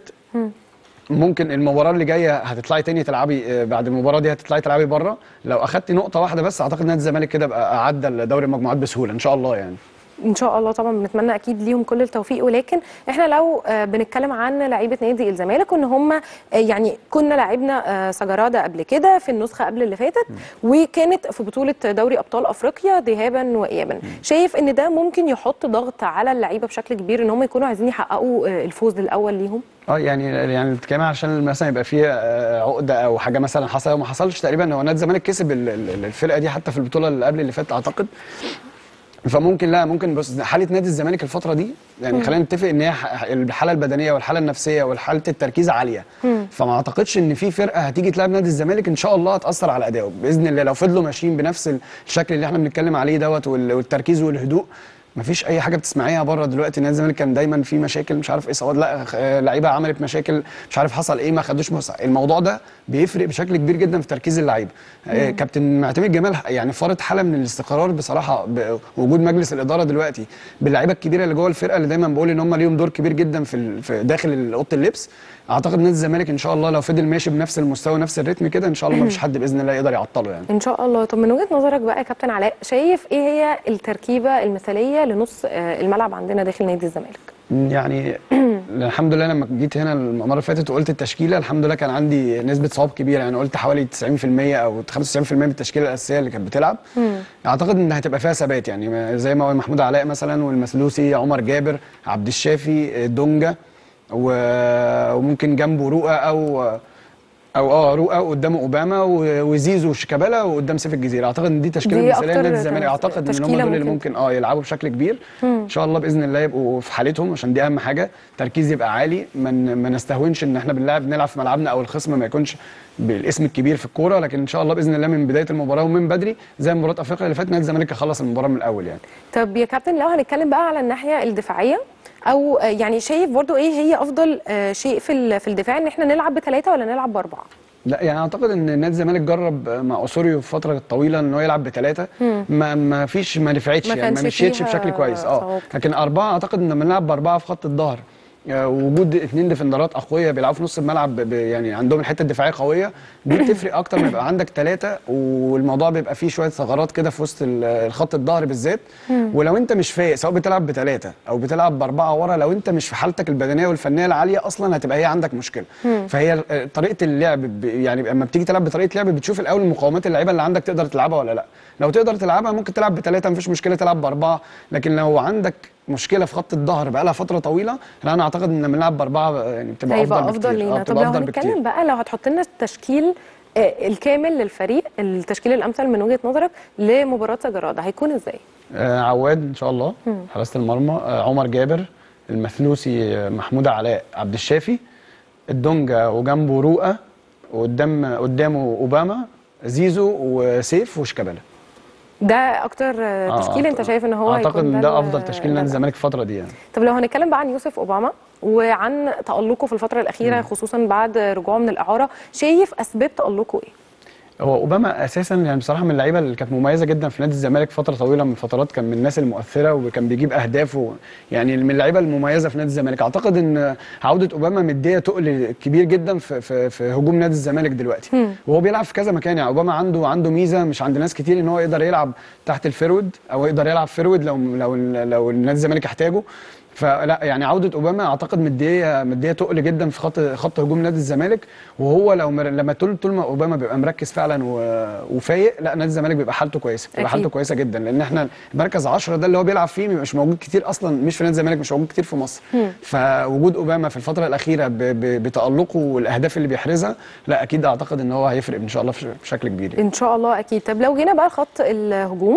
ممكن المباراة اللي جاية هتطلعي تاني تلعبي آه، بعد المباراة دي هتطلعي تلعبي بره لو أخدتي نقطة واحدة بس أعتقد نادي الزمالك كده بقى عدى دوري المجموعات بسهولة إن شاء الله يعني ان شاء الله طبعا بنتمنى اكيد ليهم كل التوفيق ولكن احنا لو آه، بنتكلم عن لعيبه نادي الزمالك وان هم آه، يعني كنا لعبنا آه، سجراده قبل كده في النسخه قبل اللي فاتت وكانت في بطوله دوري ابطال افريقيا ذهابا وايابا شايف ان ده ممكن يحط ضغط على اللعيبه بشكل كبير ان هم يكونوا عايزين يحققوا آه، الفوز الاول ليهم اه يعني يعني كمان عشان مثلا يبقى فيه آه، عقده او حاجه مثلا حصل ما حصلش تقريبا هو نادي الزمالك كسب ال- ال- الفرقه دي حتى في البطوله اللي قبل اللي فاتت اعتقد فممكن لا ممكن بس حاله نادي الزمالك الفتره دي يعني خلينا نتفق ان هي ح- الحاله البدنيه والحاله النفسيه والحاله التركيز عاليه فما اعتقدش ان في فرقه هتيجي تلعب نادي الزمالك ان شاء الله هتاثر على ادائه باذن الله لو فضلوا ماشيين بنفس الشكل اللي احنا بنتكلم عليه دوت وال- والتركيز والهدوء مفيش اي حاجه بتسمعيها بره دلوقتي نادي الزمالك كان دايما في مشاكل مش عارف ايه صواد لا آه، لعيبه عملت مشاكل مش عارف حصل ايه ما خدوش مس- الموضوع ده بيفرق بشكل كبير جدا في تركيز اللعيبه آه، كابتن معتمد جمال يعني فرض حاله من الاستقرار بصراحه بوجود مجلس الاداره دلوقتي باللعيبه الكبيره اللي جوه الفرقه اللي دايما بقول ان هم ليهم دور كبير جدا في ال- في داخل اوضه اللبس اعتقد نادي الزمالك ان شاء الله لو فضل ماشي بنفس المستوى نفس الريتم كده ان شاء الله ما فيش حد باذن الله يقدر يعطله يعني ان شاء الله طب من وجهه نظرك بقى يا كابتن علاء شايف ايه هي التركيبه المثاليه لنص آه، الملعب عندنا داخل نادي الزمالك يعني الحمد لله لما جيت هنا المره اللي فاتت وقلت التشكيله الحمد لله كان عندي نسبه صواب كبيره يعني قلت حوالي 90% او 95% من التشكيله الاساسيه اللي كانت بتلعب اعتقد ان هتبقى فيها ثبات يعني ما- زي ما هو محمود علاء مثلا والمسلوسي عمر جابر عبد الشافي دونجا و- وممكن جنبه رؤى او او اه رؤى قدامه اوباما و- وزيزو وشيكابالا وقدام سيف الجزيره اعتقد ان دي تشكيله دي مثاليه أكتر لنادي الزمالك تمس- اعتقد ان هم تشكيلة دول اللي ممكن. ممكن اه يلعبوا بشكل كبير ان شاء الله باذن الله يبقوا في حالتهم عشان دي اهم حاجه تركيز يبقى عالي ما من ما نستهونش ان احنا بنلعب نلعب في ملعبنا او الخصم ما يكونش بالاسم الكبير في الكوره لكن ان شاء الله باذن الله من بدايه المباراه ومن بدري زي مباراه افريقيا اللي فاتت نادي الزمالك يخلص المباراه من الاول يعني طب يا كابتن لو هنتكلم بقى على الناحيه الدفاعيه او آه، يعني شايف برضو ايه هي افضل آه، شيء في ال- في الدفاع ان احنا نلعب بثلاثه ولا نلعب باربعه لا يعني اعتقد ان نادي الزمالك جرب مع اوسوريو في فتره طويله ان هو يلعب بثلاثه ما ما فيش ما نفعتش ما يعني ما كانش مشيتش فيها بشكل كويس اه صواب. لكن اربعه اعتقد ان لما نلعب باربعه في خط الظهر آه، وجود اثنين ديفندرات اقوياء بيلعبوا في نص الملعب ب- ب- يعني عندهم الحته الدفاعيه قويه دي بتفرق اكتر ما يبقى عندك ثلاثه والموضوع بيبقى فيه شويه ثغرات كده في وسط ال- الخط الظهر بالذات ولو انت مش فايق سواء بتلعب بثلاثه او بتلعب باربعه ورا لو انت مش في حالتك البدنيه والفنيه العاليه اصلا هتبقى هي عندك مشكله فهي آه، طريقه اللعب ب- يعني لما بتيجي تلعب بطريقه لعب بتشوف الاول مقاومات اللعيبه اللي عندك تقدر تلعبها ولا لا لو تقدر تلعبها ممكن تلعب بثلاثه مفيش مشكله تلعب باربعه لكن لو عندك مشكله في خط الظهر بقالها فتره طويله لا انا اعتقد ان لما نلعب باربعه يعني بتبقى هيبقى افضل افضل بكتير. آه، لينا طب بتبقى لو افضل هنتكلم بكتير بقى لو هتحط لنا التشكيل آه، الكامل للفريق التشكيل الامثل من وجهه نظرك لمباراه سجراده هيكون ازاي آه عواد ان شاء الله حراسه المرمى آه عمر جابر المثلوسي محمود علاء عبد الشافي الدونجا وجنبه رؤى وقدام قدامه اوباما زيزو وسيف وشيكابالا ده اكتر آه، تشكيل انت شايف ان هو اعتقد هيكون ان ده ال- افضل تشكيل نادي الزمالك الفتره دي يعني طب لو هنتكلم بقى عن يوسف اوباما وعن تألقه في الفترة الأخيرة خصوصا بعد رجوعه من الإعارة شايف أسباب تألقه إيه؟ هو اوباما اساسا يعني بصراحه من اللعيبه اللي كانت مميزه جدا في نادي الزمالك فتره طويله من الفترات كان من الناس المؤثره وكان بيجيب اهداف و يعني من اللعيبه المميزه في نادي الزمالك اعتقد ان عوده اوباما مديه تقل كبير جدا في, في, في هجوم نادي الزمالك دلوقتي وهو بيلعب في كذا مكان يعني اوباما عنده عنده ميزه مش عند ناس كتير ان هو يقدر يلعب تحت الفيرود او يقدر يلعب فيرود لو لو لو نادي الزمالك احتاجه فلا يعني عوده اوباما اعتقد مديه مديه تقل جدا في خط خط هجوم نادي الزمالك وهو لو مر... لما طول طول ما اوباما بيبقى مركز فعلا و... وفايق لا نادي الزمالك بيبقى حالته كويسه بيبقى أكيد. حالته كويسه جدا لان احنا مركز 10 ده اللي هو بيلعب فيه مش موجود كتير اصلا مش في نادي الزمالك مش موجود كتير في مصر فوجود اوباما في الفتره الاخيره ب... ب... بتالقه والاهداف اللي بيحرزها لا اكيد اعتقد ان هو هيفرق ان شاء الله في- بشكل كبير يعني. إن شاء الله أكيد طب لو جينا بقى لخط الهجوم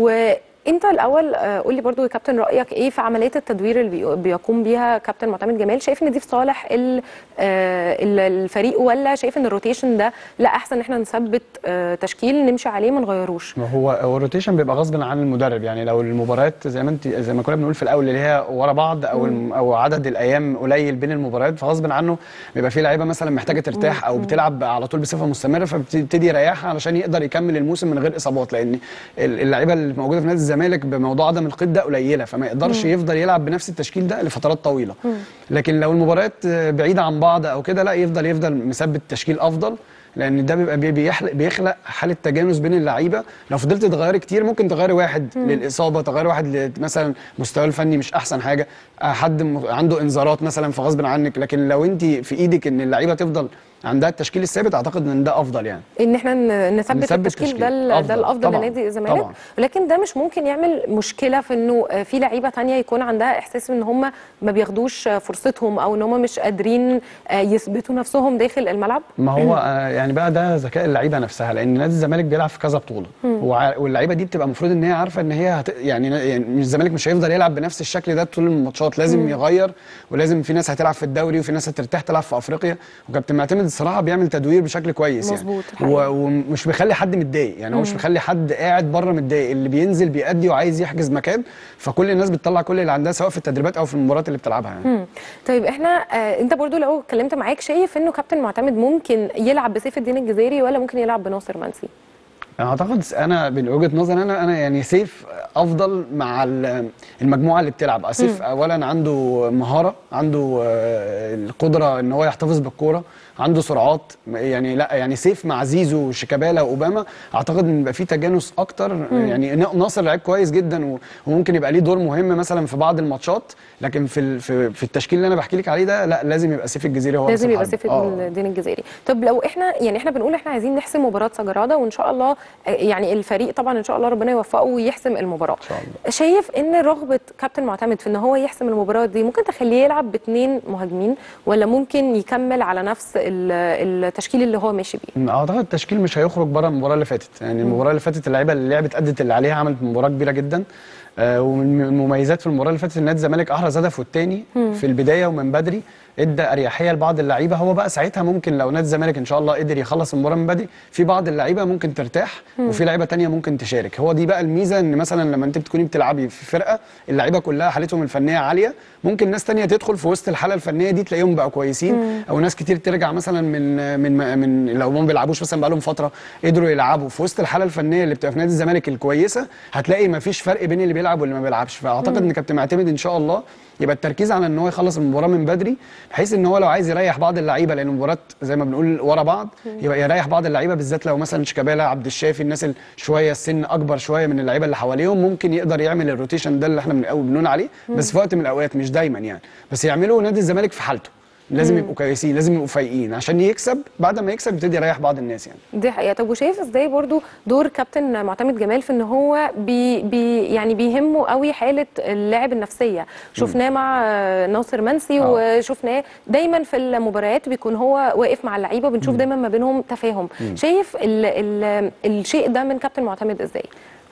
وأنت الأول آه، قول لي برضو يا كابتن رأيك إيه في عمليات التدوير اللي بي- بيقوم بيها كابتن معتمد جمال شايف إن دي في صالح ال- آه، ال- الفريق ولا شايف إن الروتيشن ده لا أحسن إن إحنا نثبت آه، تشكيل نمشي عليه ما نغيروش ما هو هو الروتيشن بيبقى غصب عن المدرب يعني لو المباريات زي ما انت زي ما كنا بنقول في الاول اللي هي ورا بعض او الم- او عدد الايام قليل بين المباريات فغصب عنه بيبقى في لعيبه مثلا محتاجه ترتاح او بتلعب على طول بصفه مستمره فبتبتدي يريحها علشان يقدر يكمل الموسم من غير اصابات لان ال- اللعيبه اللي موجوده في نادي الزمالك بموضوع عدم القيد ده قليله فما يقدرش يفضل يلعب بنفس التشكيل ده لفترات طويله لكن لو المباريات بعيده عن بعض او كده لا يفضل يفضل مثبت تشكيل افضل لان ده بيبقى بي- بيخلق بيخلق حاله تجانس بين اللعيبه لو فضلت تغيري كتير ممكن تغيري واحد للاصابه تغيري واحد ل- مثلا مستواه الفني مش احسن حاجه آه، حد م- عنده انذارات مثلا فغصب عنك لكن لو انت في ايدك ان اللعيبه تفضل عندها التشكيل الثابت اعتقد ان ده افضل يعني ان احنا ن- نثبت, نثبت التشكيل تشكيل. ده ال- أفضل. ده الافضل طبعاً. لنادي الزمالك طبعاً. ولكن ده مش ممكن يعمل مشكله في انه آه، في لعيبه تانية يكون عندها احساس ان هم ما بياخدوش آه، فرصتهم او ان هم مش قادرين آه، يثبتوا نفسهم داخل الملعب ما هو آه، يعني بقى ده ذكاء اللعيبه نفسها لان نادي الزمالك بيلعب في كذا بطوله وع- واللعيبه دي بتبقى المفروض ان هي عارفه ان هي هت... يعني يعني مش الزمالك مش هيفضل يلعب بنفس الشكل ده طول الماتشات لازم يغير ولازم في ناس هتلعب في الدوري وفي ناس هترتاح تلعب في افريقيا وكابتن معتمد الصراحه بيعمل تدوير بشكل كويس مظبوط، يعني الحقيقة. و... ومش بيخلي حد متضايق يعني هو مش بيخلي حد قاعد بره متضايق اللي بينزل بيأدي وعايز يحجز مكان فكل الناس بتطلع كل اللي عندها سواء في التدريبات او في المباريات اللي بتلعبها يعني مم. طيب احنا آه انت برضو لو اتكلمت معاك شايف انه كابتن معتمد ممكن يلعب بسيف الدين الجزيري ولا ممكن يلعب بناصر منسي انا اعتقد انا من وجهه نظري انا انا يعني سيف افضل مع ال- المجموعه اللي بتلعب سيف اولا عنده مهاره عنده آه، القدره ان هو يحتفظ بالكوره عنده سرعات يعني لا يعني سيف مع زيزو وشيكابالا واوباما اعتقد ان يبقى في تجانس اكتر يعني نا- ناصر لعيب كويس جدا و- وممكن يبقى ليه دور مهم مثلا في بعض الماتشات لكن في ال- في, في التشكيل اللي انا بحكي لك عليه ده لا لازم يبقى سيف الجزيري هو لازم رأس يبقى الحرب. سيف آه. الدين الجزيري طب لو احنا يعني احنا بنقول احنا عايزين نحسم مباراه سجراده وان شاء الله آه، يعني الفريق طبعا ان شاء الله ربنا يوفقه ويحسم المباراه شاء الله. شايف ان رغبه كابتن معتمد في ان هو يحسم المباراه دي ممكن تخليه يلعب باثنين مهاجمين ولا ممكن يكمل على نفس ال- التشكيل اللي هو ماشي بيه اعتقد التشكيل مش هيخرج بره المباراه اللي فاتت يعني المباراه اللي فاتت اللعيبه اللي لعبت ادت اللي عليها عملت مباراه كبيره جدا آه ومن المميزات في المباراه اللي فاتت ان نادي الزمالك احرز هدفه الثاني في البدايه ومن بدري ادى اريحيه لبعض اللعيبه هو بقى ساعتها ممكن لو نادي الزمالك ان شاء الله قدر يخلص المباراه من بدري في بعض اللعيبه ممكن ترتاح وفي لعيبه تانية ممكن تشارك هو دي بقى الميزه ان مثلا لما انت بتكوني بتلعبي في فرقه اللعيبه كلها حالتهم الفنيه عاليه ممكن ناس تانية تدخل في وسط الحاله الفنيه دي تلاقيهم بقوا كويسين او ناس كتير ترجع مثلا من من من لو ما بيلعبوش مثلا بقالهم فتره قدروا يلعبوا في وسط الحاله الفنيه اللي بتبقى في نادي الزمالك الكويسه هتلاقي ما فيش فرق بين اللي بيلعب واللي ما بيلعبش فاعتقد ان كابتن معتمد ان شاء الله يبقى التركيز على ان هو يخلص المباراه من بدري بحيث ان هو لو عايز يريح بعض اللعيبه لان المباراه زي ما بنقول ورا بعض يبقى يريح بعض اللعيبه بالذات لو مثلا شيكابالا عبد الشافي الناس اللي شويه السن اكبر شويه من اللعيبه اللي حواليهم ممكن يقدر يعمل الروتيشن ده اللي احنا من الاول بنقول عليه بس في وقت من الاوقات مش دايما يعني بس يعملوا نادي الزمالك في حالته لازم يبقوا كويسين لازم يبقوا فايقين عشان يكسب بعد ما يكسب يبتدي يريح بعض الناس يعني دي حقيقة طب وشايف ازاي برضو دور كابتن معتمد جمال في ان هو بي بي يعني بيهمه قوي حالة اللاعب النفسية شفناه مع آه، ناصر منسي آه. وشفناه دايما في المباريات بيكون هو واقف مع اللعيبة بنشوف دايما ما بينهم تفاهم شايف ال ال الشيء ده من كابتن معتمد ازاي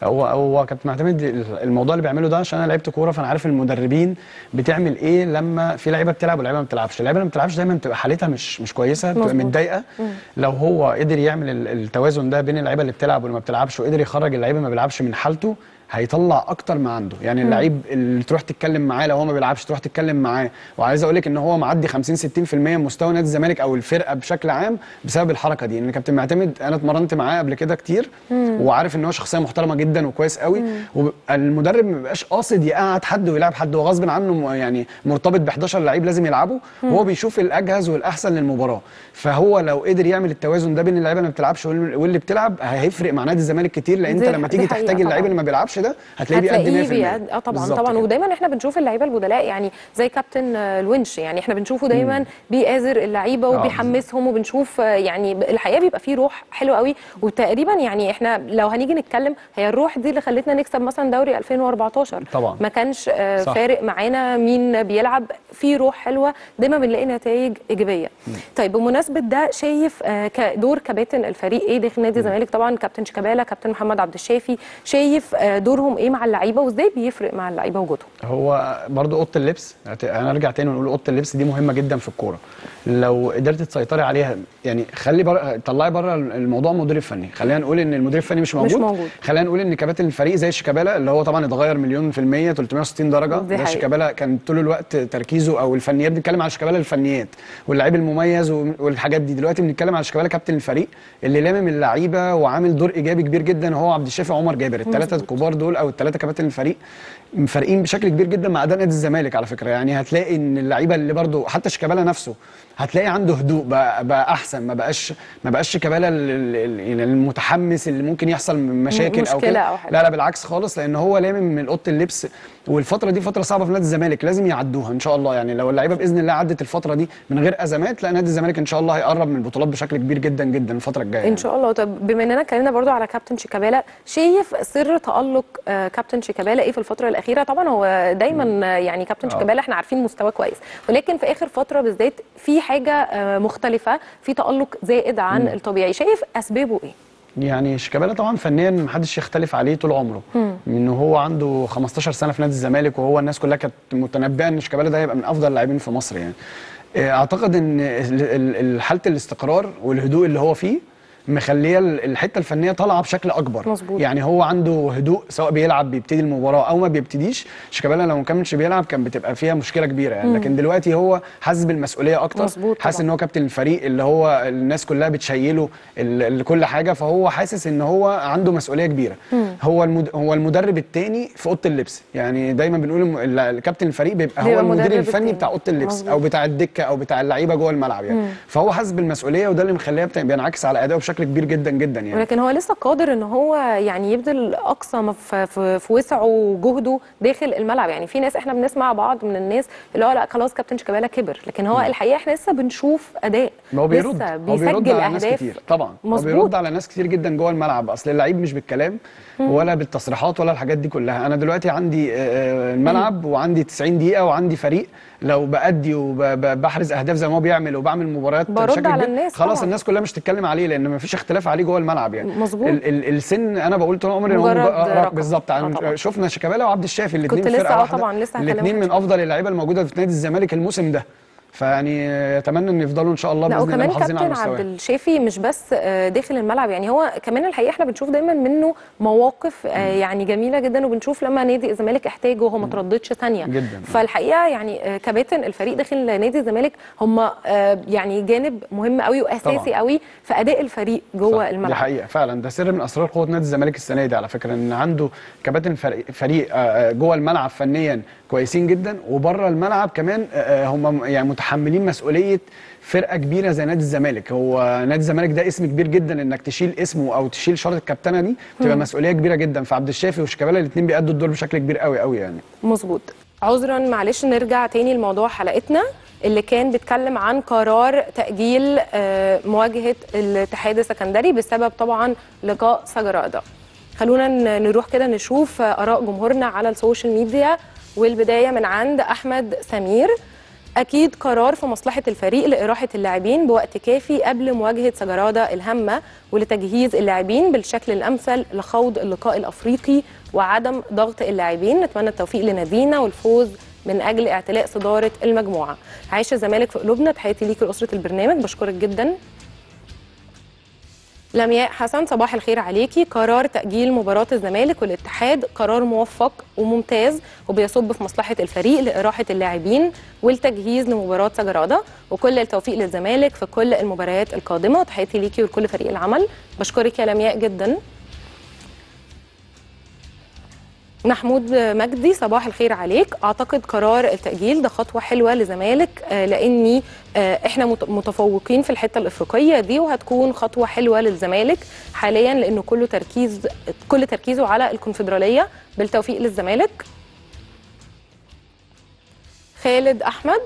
هو هو كابتن معتمد الموضوع اللي بيعمله ده عشان انا لعبت كوره فانا عارف المدربين بتعمل ايه لما في لعيبه بتلعب ولعيبه ما بتلعبش اللعيبه اللي ما بتلعبش دايما بتبقى حالتها مش مش كويسه بتبقى مظبوط. متضايقه لو هو قدر يعمل ال- التوازن ده بين اللعيبه اللي بتلعب واللي ما بتلعبش وقدر يخرج اللعيبه اللي ما بيلعبش من حالته هيطلع اكتر ما عنده يعني اللعيب اللي تروح تتكلم معاه لو هو ما بيلعبش تروح تتكلم معاه وعايز اقول لك ان هو معدي 50 60% من مستوى نادي الزمالك او الفرقه بشكل عام بسبب الحركه دي ان كابتن معتمد انا اتمرنت معاه قبل كده كتير وعارف ان هو شخصيه محترمه جدا وكويس قوي والمدرب ما بيبقاش قاصد يقعد حد ويلعب حد هو غصب عنه م- يعني مرتبط ب 11 لعيب لازم يلعبوا وهو بيشوف الاجهز والاحسن للمباراه فهو لو قدر يعمل التوازن ده بين اللعيبه اللي ما بتلعبش وال- واللي بتلعب هيفرق مع نادي الزمالك كتير لان انت دي- لما دي تيجي حقيقة تحتاج اللعيب طبعاً. اللي ما بيلعبش ده هتلاقيه بيقدم 100% هتلاقيه بيقد... اه طبعا بالظبط طبعا كده. ودايما احنا بنشوف اللعيبه البدلاء يعني زي كابتن آه، الونش يعني احنا بنشوفه دايما بيآزر اللعيبه آه، وبيحمسهم وبنشوف آه، يعني ب- الحقيقه بيبقى فيه روح حلوه قوي وتقريبا يعني احنا لو هنيجي نتكلم هي الروح دي اللي خلتنا نكسب مثلا دوري 2014 طبعا. ما كانش آه، صح. فارق معانا مين بيلعب في روح حلوه دايما بنلاقي نتائج ايجابيه طيب بمناسبه ده شايف آه، كدور كباتن الفريق ايه داخل نادي الزمالك طبعا كابتن شيكابالا كابتن محمد عبد الشافي شايف آه، دورهم ايه مع اللعيبه وازاي بيفرق مع اللعيبه وجودهم هو برضو اوضه اللبس هت- هنرجع تاني ونقول اوضه اللبس دي مهمه جدا في الكوره لو قدرت تسيطري عليها يعني خلي بر... طلعي بره الموضوع مدير فني خلينا نقول ان المدير الفني مش موجود, موجود. خلينا نقول ان كباتن الفريق زي شيكابالا اللي هو طبعا اتغير مليون في الميه 360 درجه دي ده حقيقة. شيكابالا كان طول الوقت تركيزه او الفنيات بنتكلم على شيكابالا الفنيات واللعيب المميز و- والحاجات دي دلوقتي بنتكلم على شيكابالا كابتن الفريق اللي لامم اللعيبه وعامل دور ايجابي كبير جدا هو عبد الشافي وعمر جابر الثلاثه الكبار دول او الثلاثه كباتن الفريق فارقين بشكل كبير جدا مع اداء نادي الزمالك على فكره يعني هتلاقي ان اللعيبه اللي برضو حتى شيكابالا نفسه هتلاقي عنده هدوء بقى, بقى احسن ما بقاش ما بقاش شيكابالا ال- ال- ال- المتحمس اللي ممكن يحصل من مشاكل او مشكلة كده أو حاجة. لا لا بالعكس خالص لان هو لامم من اوضه اللبس والفتره دي فتره صعبه في نادي الزمالك لازم يعدوها ان شاء الله يعني لو اللعيبه باذن الله عدت الفتره دي من غير ازمات لا نادي الزمالك ان شاء الله هيقرب من البطولات بشكل كبير جدا جدا الفتره الجايه ان شاء الله طب بما اننا اتكلمنا برضو على كابتن شيكابالا شايف سر تالق آه، كابتن شيكابالا ايه في الفتره الاخيره طبعا هو دايما آه، يعني كابتن آه. شيكابالا احنا عارفين مستواه كويس ولكن في اخر فتره بالذات في حاجه آه، مختلفه في تالق زائد عن الطبيعي شايف اسبابه ايه يعني شيكابالا طبعا فنيا محدش يختلف عليه طول عمره ان هو عنده 15 سنه في نادي الزمالك وهو الناس كلها كانت متنبئه ان شيكابالا ده هيبقى من افضل اللاعبين في مصر يعني آه، اعتقد ان ال- ال- ال- حاله الاستقرار والهدوء اللي هو فيه مخليه ال- الحته الفنيه طالعه بشكل اكبر مظبوط. يعني هو عنده هدوء سواء بيلعب بيبتدي المباراه او ما بيبتديش شيكابالا لو ما كانش بيلعب كان بتبقى فيها مشكله كبيره يعني لكن دلوقتي هو حاسس بالمسؤوليه اكتر مظبوط حاسس طبعاً. ان هو كابتن الفريق اللي هو الناس كلها بتشيله ال- ال- كل حاجه فهو حاسس ان هو عنده مسؤوليه كبيره هو المد... هو المدرب الثاني في اوضه اللبس يعني دايما بنقول الم- ال- الكابتن الفريق بيبقى هو بيبقى المدير المدرب الفني التاني. بتاع اوضه اللبس مظبوط. او بتاع الدكه او بتاع اللعيبه جوه الملعب يعني فهو حاسس بالمسؤوليه وده اللي مخليه بت- بينعكس على ادائه بشكل كبير جدا جدا يعني ولكن هو لسه قادر ان هو يعني يبذل اقصى ما في, في, في وسعه وجهده داخل الملعب يعني في ناس احنا بنسمع بعض من الناس اللي هو لا خلاص كابتن شيكابالا كبر لكن هو الحقيقه احنا لسه بنشوف اداء ما هو بيرد لسه هو بيرد بيسجل على ناس اهداف كتير طبعا هو مظبوط. بيرد على ناس كتير جدا جوه الملعب اصل اللعيب مش بالكلام ولا بالتصريحات ولا الحاجات دي كلها انا دلوقتي عندي آه، آه، الملعب وعندي 90 دقيقه وعندي فريق لو بأدي وبحرز اهداف زي ما هو بيعمل وبعمل مباريات برد بشكل على كبير، الناس خلاص طبعاً. الناس كلها مش تتكلم عليه لان ما فيش اختلاف عليه جوه الملعب يعني مظبوط. ال ال السن انا بقول طول عمري إن هو مجرد مج- آه، رقم. بالظبط آه طبعاً. شفنا شيكابالا وعبد الشافي الاثنين كنت في لسه فرقه آه واحده طبعاً لسه هكلمك الاثنين من عن افضل اللعيبه الموجوده في نادي الزمالك الموسم ده فيعني آه، اتمنى ان يفضلوا ان شاء الله لا باذن الله وكمان محافظين على كابتن عبد مستواهم الشافي مش بس آه، داخل الملعب يعني هو كمان الحقيقه احنا بنشوف دايما منه مواقف آه، يعني جميله جدا وبنشوف لما نادي الزمالك احتاجه وهو ما ترددش ثانيه جداً. فالحقيقه يعني آه، كباتن الفريق داخل نادي الزمالك هم آه، يعني جانب مهم قوي واساسي طبعاً. قوي في اداء الفريق جوه صح، دي الملعب حقيقه فعلا ده سر من اسرار قوه نادي الزمالك السنه دي على فكره ان عنده كباتن فريق, فريق آه، آه، جوه الملعب فنيا كويسين جدا وبره الملعب كمان آه، آه، هم يعني متحملين مسؤوليه فرقه كبيره زي نادي الزمالك هو نادي الزمالك ده اسم كبير جدا انك تشيل اسمه او تشيل شرط الكابتنه دي بتبقى مسؤوليه كبيره جدا فعبد الشافي وشيكابالا الاثنين بيأدوا الدور بشكل كبير قوي قوي يعني مظبوط عذرا معلش نرجع تاني لموضوع حلقتنا اللي كان بيتكلم عن قرار تأجيل آه، مواجهة الاتحاد السكندري بسبب طبعا لقاء سجرادة خلونا ن- نروح كده نشوف آه، آراء جمهورنا على السوشيال ميديا والبداية من عند أحمد سمير أكيد قرار في مصلحة الفريق لإراحة اللاعبين بوقت كافي قبل مواجهة سجرادة الهامة ولتجهيز اللاعبين بالشكل الأمثل لخوض اللقاء الأفريقي وعدم ضغط اللاعبين نتمنى التوفيق لنادينا والفوز من أجل اعتلاء صدارة المجموعة عايش الزمالك في قلوبنا تحياتي ليكي لأسرة البرنامج بشكرك جدا لمياء حسن صباح الخير عليكي قرار تأجيل مباراة الزمالك والاتحاد قرار موفق وممتاز وبيصب في مصلحة الفريق لإراحة اللاعبين والتجهيز لمباراة سجرادة وكل التوفيق للزمالك في كل المباريات القادمة تحياتي ليكي ولكل فريق العمل بشكرك يا لمياء جدا محمود مجدي صباح الخير عليك اعتقد قرار التاجيل ده خطوه حلوه لزمالك آه، لاني آه، احنا مت- متفوقين في الحته الافريقيه دي وهتكون خطوه حلوه للزمالك حاليا لانه كله تركيز كل تركيزه على الكونفدراليه بالتوفيق للزمالك خالد احمد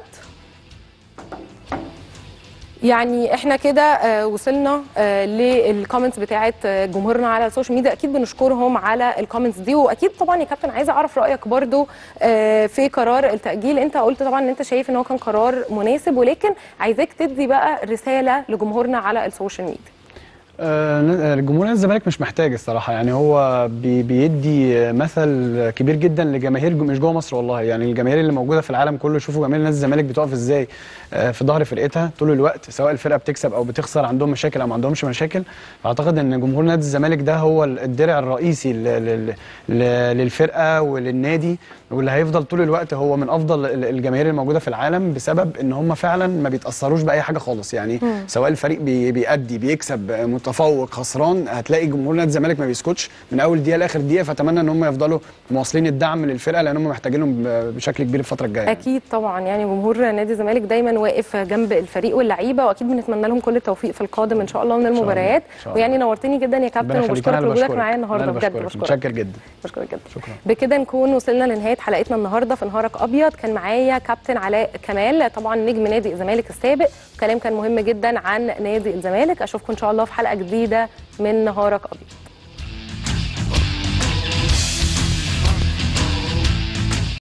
يعني احنا كده آه، وصلنا آه، للكومنتس بتاعه آه، جمهورنا على السوشيال ميديا اكيد بنشكرهم على الكومنتس دي واكيد طبعا يا كابتن عايزه اعرف رايك برضو آه، في قرار التاجيل انت قلت طبعا ان انت شايف ان هو كان قرار مناسب ولكن عايزاك تدي بقى رساله لجمهورنا على السوشيال ميديا آه، جمهور نادي الزمالك مش محتاج الصراحه يعني هو بي بيدي مثل كبير جدا لجماهير جو- مش جوه مصر والله يعني الجماهير اللي موجوده في العالم كله شوفوا جماهير نادي الزمالك بتقف ازاي آه، في ظهر فرقتها طول الوقت سواء الفرقه بتكسب او بتخسر عندهم مشاكل او ما عندهمش مشاكل فاعتقد ان جمهور نادي الزمالك ده هو الدرع الرئيسي ل- ل- ل- للفرقه وللنادي واللي هيفضل طول الوقت هو من افضل ال- الجماهير الموجوده في العالم بسبب ان هم فعلا ما بيتاثروش باي حاجه خالص يعني مم. سواء الفريق بي بيأدي بيكسب متفوق خسران هتلاقي جمهور نادي الزمالك ما بيسكتش من اول دقيقه لاخر دقيقه فاتمنى ان هم يفضلوا مواصلين الدعم للفرقه لان هم محتاجينهم ب- بشكل كبير الفتره الجايه اكيد طبعا يعني جمهور نادي الزمالك دايما واقف جنب الفريق واللعيبه واكيد بنتمنى لهم كل التوفيق في القادم ان شاء الله من الله، المباريات إن شاء الله. ويعني نورتني جدا يا كابتن ربنا يخليك، وبشكرك أنا اللي لوجودك بشكرك. معايا أنا النهارده اللي بجد بشكرك. بشكرك متشكر جدا بشكرك جدا شكرا بكده نكون وصلنا لنهايه حلقتنا النهارده في نهارك ابيض كان معايا كابتن علاء كمال طبعا نجم نادي الزمالك السابق كلام كان مهم جدا عن نادي الزمالك اشوفكم ان شاء الله في حلقه جديده من نهارك ابيض